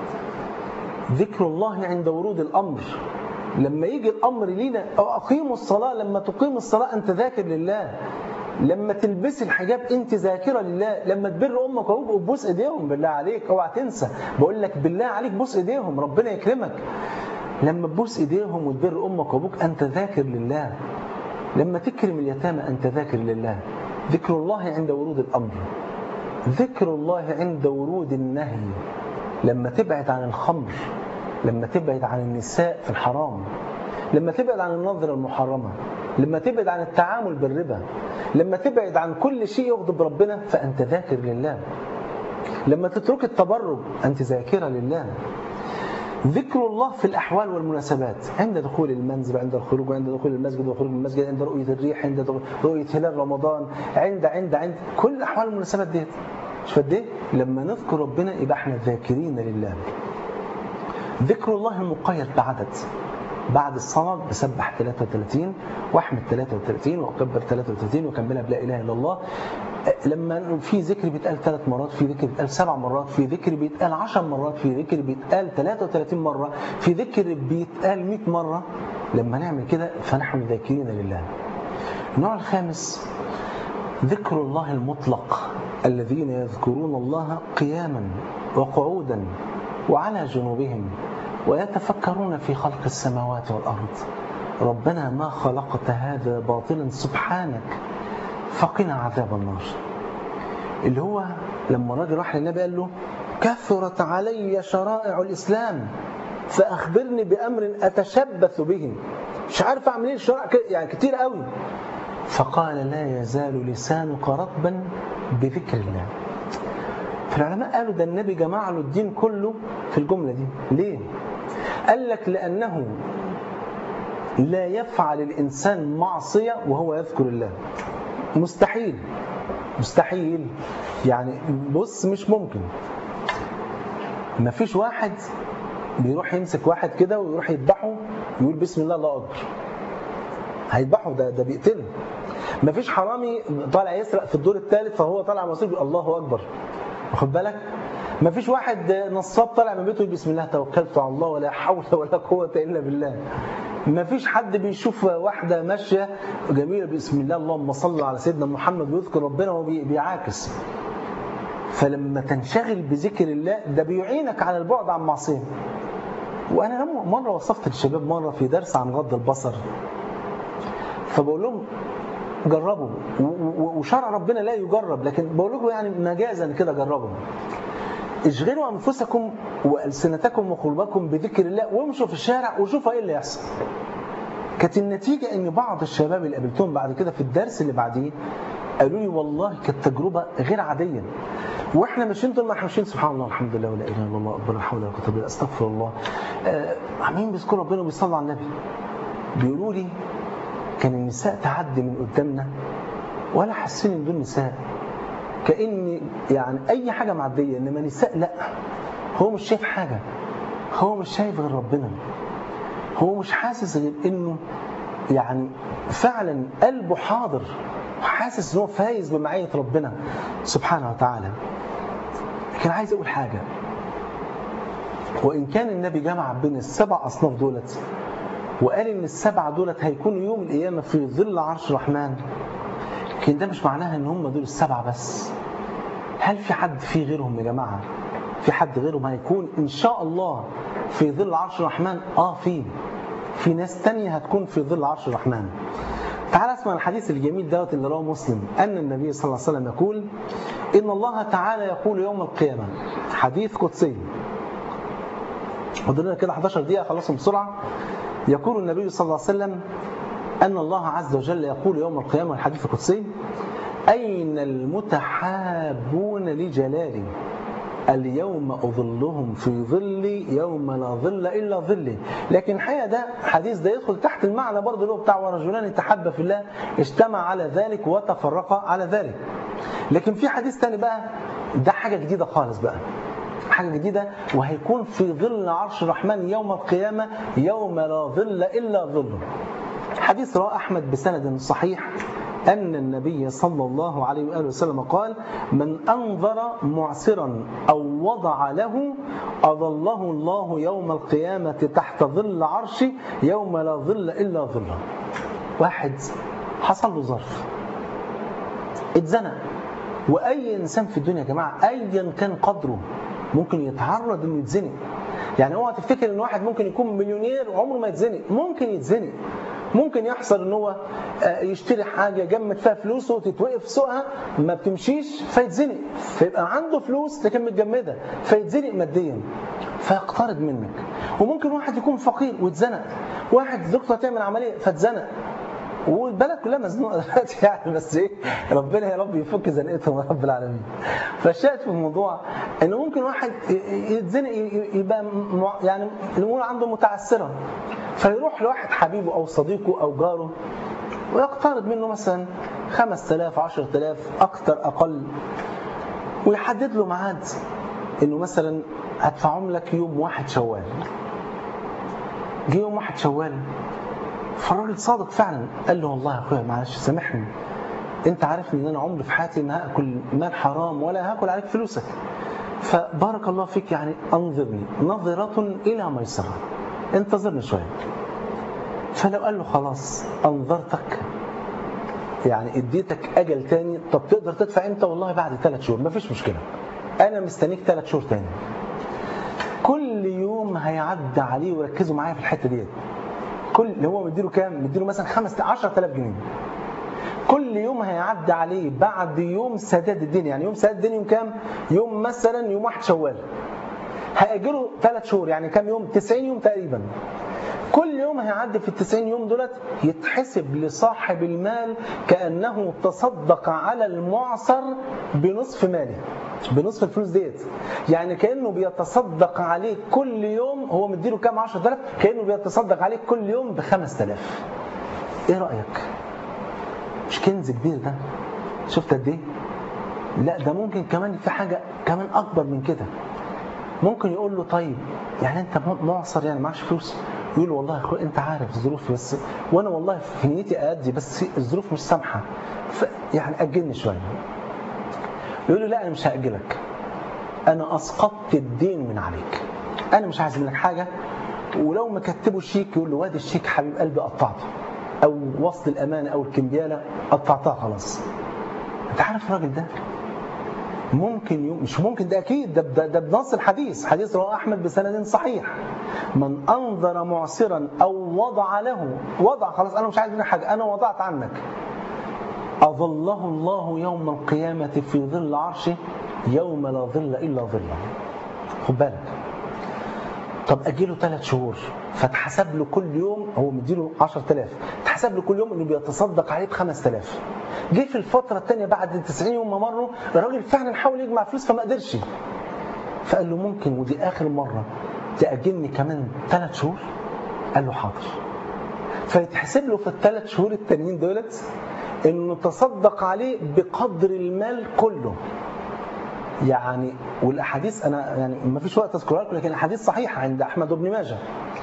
ذكر الله عند ورود الأمر لما يجي الأمر لينا أو أقيموا الصلاة لما تقيم الصلاة أنت ذاكر لله لما تلبسي الحجاب انت ذاكره لله لما تبر امك وابوك بوس ايديهم بالله عليك اوعى تنسى بقول لك بالله عليك بوس ايديهم ربنا يكرمك لما تبوس ايديهم وتبر امك وابوك انت ذاكر لله لما تكرم اليتامى انت ذاكر لله ذكر الله عند ورود الامر ذكر الله عند ورود النهي لما تبعد عن الخمر لما تبعد عن النساء في الحرام لما تبعد عن النظرة المحرمة لما تبعد عن التعامل بالربا لما تبعد عن كل شيء يغضب ربنا فأنت ذاكر لله لما تترك التبرج أنت ذاكرة لله ذكر الله في الأحوال والمناسبات عند دخول المنزل عند الخروج عند دخول المسجد وخروج من المسجد عند رؤية الريح عند رؤية هلال رمضان عند عند عند كل الأحوال والمناسبات ديت مش قد ايه؟ لما نذكر ربنا يبقى احنا ذاكرين لله ذكر الله المقيد بعدد بعد الصلاة بسبح 33 واحمد 33 واكبر 33 واكملها بلا اله الا الله لما في ذكر بيتقال ثلاث مرات في ذكر بيتقال سبع مرات في ذكر بيتقال 10 مرات في ذكر بيتقال 33 مرة في ذكر بيتقال 100 مرة لما نعمل كده فنحن ذاكرين لله النوع الخامس ذكر الله المطلق الذين يذكرون الله قياما وقعودا وعلى جنوبهم ويتفكرون في خلق السماوات والأرض ربنا ما خلقت هذا باطلا سبحانك فقنا عذاب النار اللي هو لما الراجل راح للنبي قال له كثرت علي شرائع الإسلام فأخبرني بأمر أتشبث به مش عارف أعمل إيه الشرائع يعني كتير قوي فقال لا يزال لسانك رطبا بذكر الله فالعلماء قالوا ده النبي جمع له الدين كله في الجملة دي ليه؟ قال لك لأنه لا يفعل الإنسان معصية وهو يذكر الله مستحيل مستحيل يعني بص مش ممكن ما فيش واحد بيروح يمسك واحد كده ويروح يذبحه ويقول بسم الله الله أكبر هيذبحه ده ده بيقتله ما فيش حرامي طالع يسرق في الدور الثالث فهو طالع مصير الله أكبر واخد بالك ما فيش واحد نصاب طالع من بيته بسم الله توكلت على الله ولا حول ولا قوة إلا بالله ما فيش حد بيشوف واحدة ماشية جميلة بسم الله اللهم صل على سيدنا محمد ويذكر ربنا وهو بيعاكس فلما تنشغل بذكر الله ده بيعينك على البعد عن معصية وأنا مرة وصفت للشباب مرة في درس عن غض البصر فبقول لهم جربوا وشرع ربنا لا يجرب لكن بقول لكم يعني مجازا كده جربوا اشغلوا انفسكم والسنتكم وقلوبكم بذكر الله وامشوا في الشارع وشوفوا ايه اللي يحصل كانت النتيجه ان بعض الشباب اللي قابلتهم بعد كده في الدرس اللي بعديه قالوا لي والله كانت تجربه غير عاديه واحنا ماشيين طول ما احنا ماشيين سبحان الله الحمد لله ولا اله الا الله اكبر لا حول ولا قوه الا بالله استغفر الله آه عمالين بيذكروا ربنا وبيصلوا على النبي بيقولوا لي كان النساء تعدي من قدامنا ولا حاسين ان دول نساء كان يعني اي حاجه معديه انما نساء لا هو مش شايف حاجه هو مش شايف غير ربنا هو مش حاسس غير انه يعني فعلا قلبه حاضر حاسس ان هو فايز بمعيه ربنا سبحانه وتعالى لكن عايز اقول حاجه وإن كان النبي جمع بين السبع أصناف دولت وقال إن السبعة دولت هيكونوا يوم القيامة في ظل عرش الرحمن لكن ده مش معناها إن هم دول السبعة بس هل في حد في غيرهم يا جماعة في حد غيرهم هيكون إن شاء الله في ظل عرش الرحمن آه في في ناس تانية هتكون في ظل عرش الرحمن تعال اسمع الحديث الجميل دوت اللي رواه مسلم أن النبي صلى الله عليه وسلم يقول إن الله تعالى يقول يوم القيامة حديث قدسي فاضل لنا كده 11 دقيقة خلصهم بسرعة يقول النبي صلى الله عليه وسلم أن الله عز وجل يقول يوم القيامة الحديث القدسي أين المتحابون لجلالي اليوم أظلهم في ظلي يوم لا ظل إلا ظلي لكن الحقيقة ده حديث ده يدخل تحت المعنى برضه اللي هو بتاع ورجلان تحبا في الله اجتمع على ذلك وتفرقا على ذلك لكن في حديث تاني بقى ده حاجة جديدة خالص بقى حاجة جديدة وهيكون في ظل عرش الرحمن يوم القيامة يوم لا ظل إلا ظله حديث رواه أحمد بسند صحيح أن النبي صلى الله عليه وآله وسلم قال من أنظر معسرا أو وضع له أظله الله يوم القيامة تحت ظل عرشه يوم لا ظل إلا ظله واحد حصل له ظرف اتزنق وأي إنسان في الدنيا يا جماعة أيا كان قدره ممكن يتعرض انه يتزنق يعني اوعى تفتكر ان واحد ممكن يكون مليونير وعمره ما يتزنق ممكن يتزنق ممكن يحصل ان هو يشتري حاجه جمد فيها فلوسه وتتوقف سوقها ما بتمشيش فيتزنق فيبقى عنده فلوس لكن متجمده فيتزنق ماديا فيقترض منك وممكن واحد يكون فقير واتزنق واحد زوجته تعمل عمليه فاتزنق والبلد كلها مزنوقه دلوقتي يعني بس ايه ربنا يا رب يفك زنقتهم يا رب العالمين فالشاهد في الموضوع انه ممكن واحد يتزنق يبقى يعني الامور عنده متعسره فيروح لواحد حبيبه او صديقه او جاره ويقترض منه مثلا 5000 10000 اكثر اقل ويحدد له ميعاد انه مثلا هدفعهم لك يوم واحد شوال جه يوم واحد شوال فالراجل صادق فعلا قال له والله يا اخويا معلش سامحني انت عارفني ان انا عمري في حياتي ما هاكل مال حرام ولا هاكل عليك فلوسك فبارك الله فيك يعني انظرني نظرة الى ميسرة انتظرني شوية فلو قال له خلاص انظرتك يعني اديتك اجل تاني طب تقدر تدفع امتى والله بعد ثلاث شهور مفيش مشكلة انا مستنيك ثلاث شهور تاني كل يوم هيعدي عليه وركزوا معايا في الحته ديت كل اللي هو مديله كام؟ مديله مثلا 5 10000 جنيه. كل يوم هيعدي عليه بعد يوم سداد الدين يعني يوم سداد الدين يوم كام؟ يوم مثلا يوم 1 شوال. هيأجله ثلاث شهور يعني كام يوم؟ 90 يوم تقريبا. كل يوم هيعدي في ال 90 يوم دولت يتحسب لصاحب المال كأنه تصدق على المعصر بنصف ماله بنصف الفلوس ديت يعني كأنه بيتصدق عليه كل يوم هو مديله كام 10000 كأنه بيتصدق عليه كل يوم ب 5000 ايه رأيك مش كنز كبير ده شفت قد ايه لا ده ممكن كمان في حاجة كمان أكبر من كده ممكن يقول له طيب يعني انت معصر يعني معكش فلوس يقول له والله يا اخويا انت عارف ظروفي بس وانا والله في نيتي ادي بس الظروف مش سامحه يعني اجلني شويه يقول له لا انا مش هاجلك انا اسقطت الدين من عليك انا مش عايز منك حاجه ولو مكتبه شيك يقول له وادي الشيك حبيب قلبي قطعته او وصل الامانه او الكمبياله قطعتها خلاص انت عارف الراجل ده ممكن يوم مش ممكن ده اكيد ده ده, ده بنص الحديث حديث رواه احمد بسند صحيح من انظر معسرا او وضع له وضع خلاص انا مش عايز منك حاجه انا وضعت عنك اظله الله يوم القيامه في ظل عرشه يوم لا ظل الا ظله خد بالك طب اجيله ثلاث شهور فتحسب له كل يوم هو مديله 10000 تحسب له كل يوم انه بيتصدق عليه ب 5000 جه في الفتره الثانيه بعد 90 يوم ما مروا الراجل فعلا حاول يجمع فلوس فما قدرش فقال له ممكن ودي اخر مره تاجلني كمان ثلاث شهور قال له حاضر فيتحسب له في الثلاث شهور التانيين دولت انه تصدق عليه بقدر المال كله يعني والاحاديث انا يعني ما فيش وقت اذكرها لكم لكن الاحاديث صحيحه عند احمد بن ماجه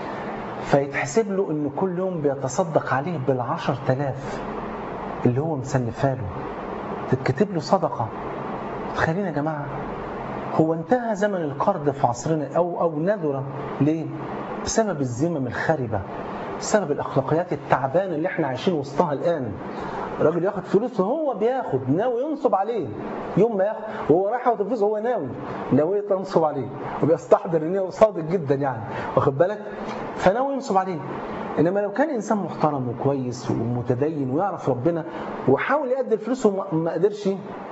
فيتحسب له ان كل يوم بيتصدق عليه بالعشر تلاف اللي هو مسلفها له تتكتب له صدقه تخيلين يا جماعه هو انتهى زمن القرض في عصرنا او او نذر ليه؟ بسبب الذمم الخربه بسبب الاخلاقيات التعبانه اللي احنا عايشين وسطها الان الراجل ياخد فلوس وهو بياخد ناوي ينصب عليه يوم ما ياخد وهو رايح ياخد فلوس هو ناوي ناوي تنصب عليه وبيستحضر ان هو صادق جدا يعني واخد بالك فناوي ينصب عليه انما لو كان انسان محترم وكويس ومتدين ويعرف ربنا وحاول يأدي الفلوس وما قدرش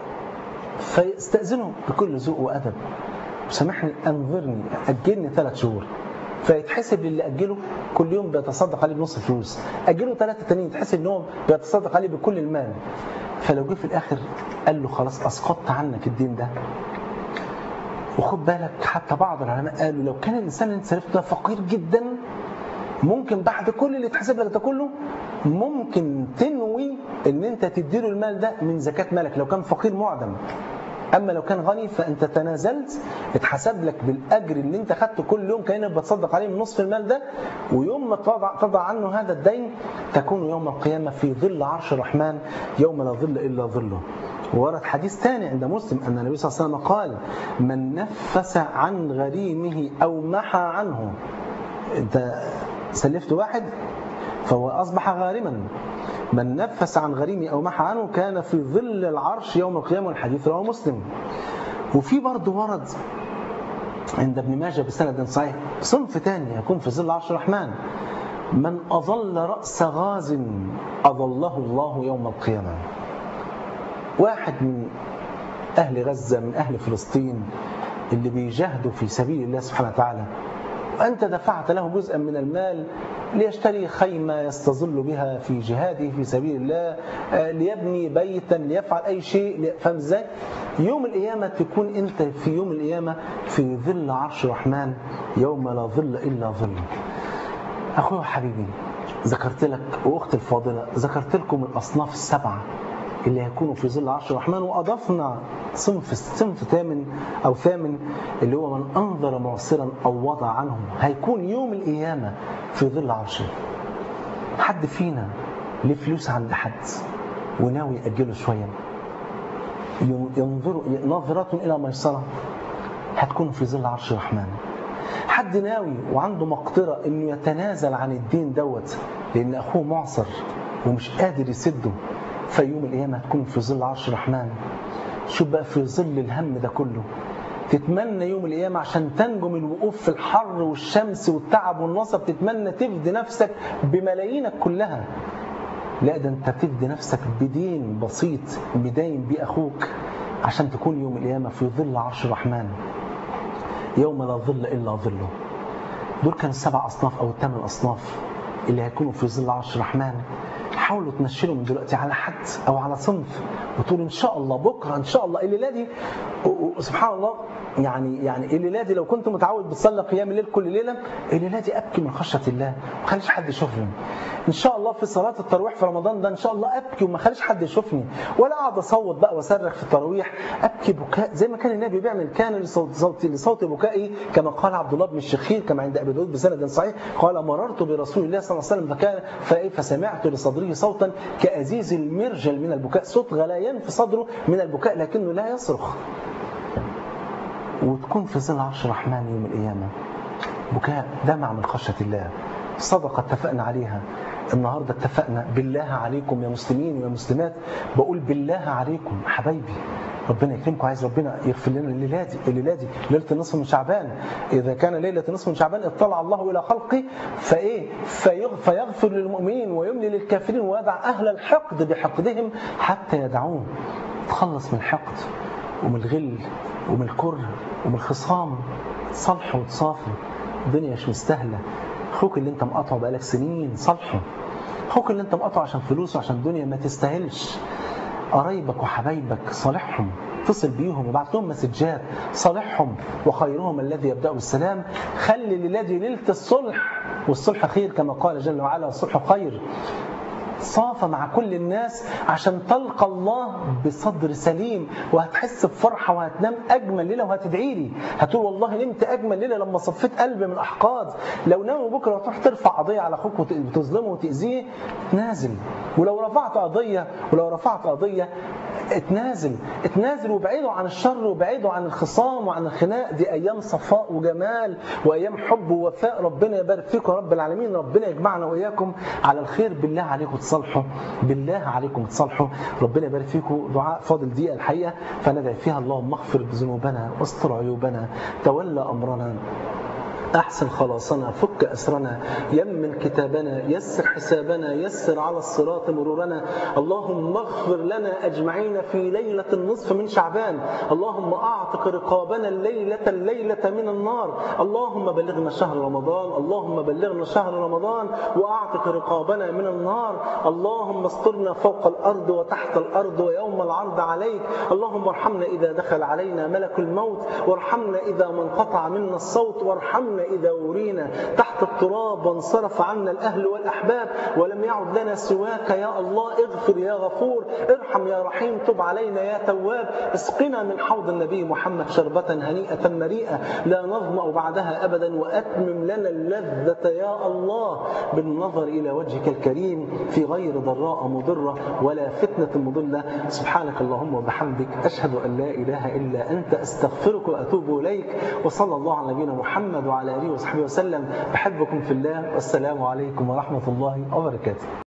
فيستأذنه بكل ذوق وأدب سامحني أنظرني أجلني ثلاث شهور فيتحسب للي أجله كل يوم بيتصدق عليه بنص الفلوس أجله ثلاثة تانيين يتحسب إن هو بيتصدق عليه بكل المال فلو جه في الآخر قال له خلاص أسقطت عنك الدين ده وخد بالك حتى بعض العلماء قالوا لو كان الإنسان اللي انت سلفته ده فقير جدا ممكن بعد كل اللي اتحسب لك ده كله ممكن تنوي ان انت تديله المال ده من زكاة مالك لو كان فقير معدم اما لو كان غني فانت تنازلت اتحسب لك بالاجر اللي انت خدته كل يوم كانك بتصدق عليه من نصف المال ده ويوم ما تضع, تضع عنه هذا الدين تكون يوم القيامه في ظل عرش الرحمن يوم لا ظل الا ظله ورد حديث ثاني عند مسلم ان النبي صلى الله عليه وسلم قال من نفس عن غريمه او محى عنه انت سلفت واحد فهو أصبح غارما من نفس عن غريمه أو محى عنه كان في ظل العرش يوم القيامة والحديث رواه مسلم وفي برضه ورد عند ابن ماجه بسند صحيح صنف ثاني يكون في ظل عرش الرحمن من أظل رأس غاز أظله الله يوم القيامة واحد من أهل غزة من أهل فلسطين اللي بيجاهدوا في سبيل الله سبحانه وتعالى وأنت دفعت له جزءا من المال ليشتري خيمة يستظل بها في جهاده في سبيل الله ليبني بيتا ليفعل أي شيء فاهم ازاي؟ يوم القيامة تكون أنت في يوم القيامة في ظل عرش الرحمن يوم لا ظل إلا ظله أخوي وحبيبي ذكرت لك وأختي الفاضلة ذكرت لكم الأصناف السبعة اللي هيكونوا في ظل عرش الرحمن وأضفنا صنف صنف ثامن أو ثامن اللي هو من أنظر معسرا أو وضع عنه هيكون يوم القيامة في ظل عرشه حد فينا ليه فلوس عند حد وناوي يأجله شوية ينظر نظرة إلى ميسرة هتكون في ظل عرش الرحمن حد ناوي وعنده مقدرة انه يتنازل عن الدين دوت لان اخوه معصر ومش قادر يسده فيوم القيامة هتكون في ظل عرش الرحمن شوف بقى في ظل الهم ده كله تتمنى يوم القيامة عشان تنجو من الوقوف في الحر والشمس والتعب والنصب تتمنى تفدي نفسك بملايينك كلها لا ده انت تفدي نفسك بدين بسيط بدين بيه اخوك عشان تكون يوم القيامة في ظل عرش الرحمن يوم لا ظل إلا ظله دول كانوا السبع أصناف أو الثمان أصناف اللي هيكونوا في ظل عرش الرحمن حاولوا تنشلوا من دلوقتي على حد او على صنف وتقول ان شاء الله بكره ان شاء الله الليله دي سبحان الله يعني يعني الليله دي لو كنت متعود بتصلي قيام الليل كل ليله الليله دي ابكي من خشيه الله ما خليش حد يشوفني ان شاء الله في صلاه التراويح في رمضان ده ان شاء الله ابكي وما خليش حد يشوفني ولا اقعد اصوت بقى واصرخ في التراويح ابكي بكاء زي ما كان النبي بيعمل كان لصوت صوت لصوت بكائي كما قال عبد الله بن الشخير كما عند ابي داود بسند صحيح قال مررت برسول الله صلى الله عليه وسلم فكان فسمعت لصدره صوتا كأزيز المرجل من البكاء صوت غليان في صدره من البكاء لكنه لا يصرخ وتكون في ظل عرش الرحمن يوم القيامة بكاء دمع من خشية الله صدقة اتفقنا عليها النهاردة اتفقنا بالله عليكم يا مسلمين ويا مسلمات بقول بالله عليكم حبايبي ربنا يكرمكم عايز ربنا يغفر لنا الليله دي الليله دي ليله النصف من شعبان اذا كان ليله النصف من شعبان اطلع الله الى خلقه فايه فيغفر للمؤمنين ويملي للكافرين ويدع اهل الحقد بحقدهم حتى يدعون تخلص من الحقد ومن الغل ومن الكره ومن الخصام تصالح وتصافي الدنيا مش مستاهله اخوك اللي انت مقاطعه بقالك سنين صالحه اخوك اللي انت مقاطعه عشان فلوسه عشان دنيا ما تستاهلش قرايبك وحبايبك صالحهم اتصل بيهم وبعت لهم مسجات صالحهم وخيرهم الذي يبدا بالسلام خلي الليله دي ليله الصلح والصلح خير كما قال جل وعلا والصلح خير صافى مع كل الناس عشان تلقى الله بصدر سليم وهتحس بفرحة وهتنام أجمل ليلة وهتدعي لي هتقول والله نمت أجمل ليلة لما صفيت قلبي من أحقاد لو ناوي بكرة وتروح ترفع قضية على أخوك وتظلمه وتأذيه نازل ولو رفعت قضية ولو رفعت قضية اتنازل اتنازل وابعدوا عن الشر وابعدوا عن الخصام وعن الخناق دي ايام صفاء وجمال وايام حب ووفاء ربنا يبارك فيكم يا رب العالمين ربنا يجمعنا واياكم على الخير بالله عليكم تصالحوا بالله عليكم تصالحوا ربنا يبارك فيكم دعاء فاضل دقيقه الحقيقه فندعي فيها اللهم اغفر ذنوبنا واستر عيوبنا تولى امرنا أحسن خلاصنا فك أسرنا يمن كتابنا يسر حسابنا يسر على الصراط مرورنا اللهم اغفر لنا أجمعين في ليلة النصف من شعبان اللهم أعتق رقابنا الليلة الليلة من النار اللهم بلغنا شهر رمضان اللهم بلغنا شهر رمضان وأعتق رقابنا من النار اللهم استرنا فوق الأرض وتحت الأرض ويوم العرض عليك اللهم ارحمنا إذا دخل علينا ملك الموت وارحمنا إذا ما انقطع منا الصوت وارحمنا إذا ورينا تحت التراب وانصرف عنا الأهل والأحباب ولم يعد لنا سواك يا الله اغفر يا غفور ارحم يا رحيم تب علينا يا تواب اسقنا من حوض النبي محمد شربة هنيئة مريئة لا نظمأ بعدها أبدا وأتمم لنا اللذة يا الله بالنظر إلى وجهك الكريم في غير ضراء مضرة ولا فتنة مضلة سبحانك اللهم وبحمدك أشهد أن لا إله إلا أنت أستغفرك وأتوب إليك وصلى الله على نبينا محمد وعلى آله وصحبه وسلم بحبكم في الله والسلام عليكم ورحمة الله وبركاته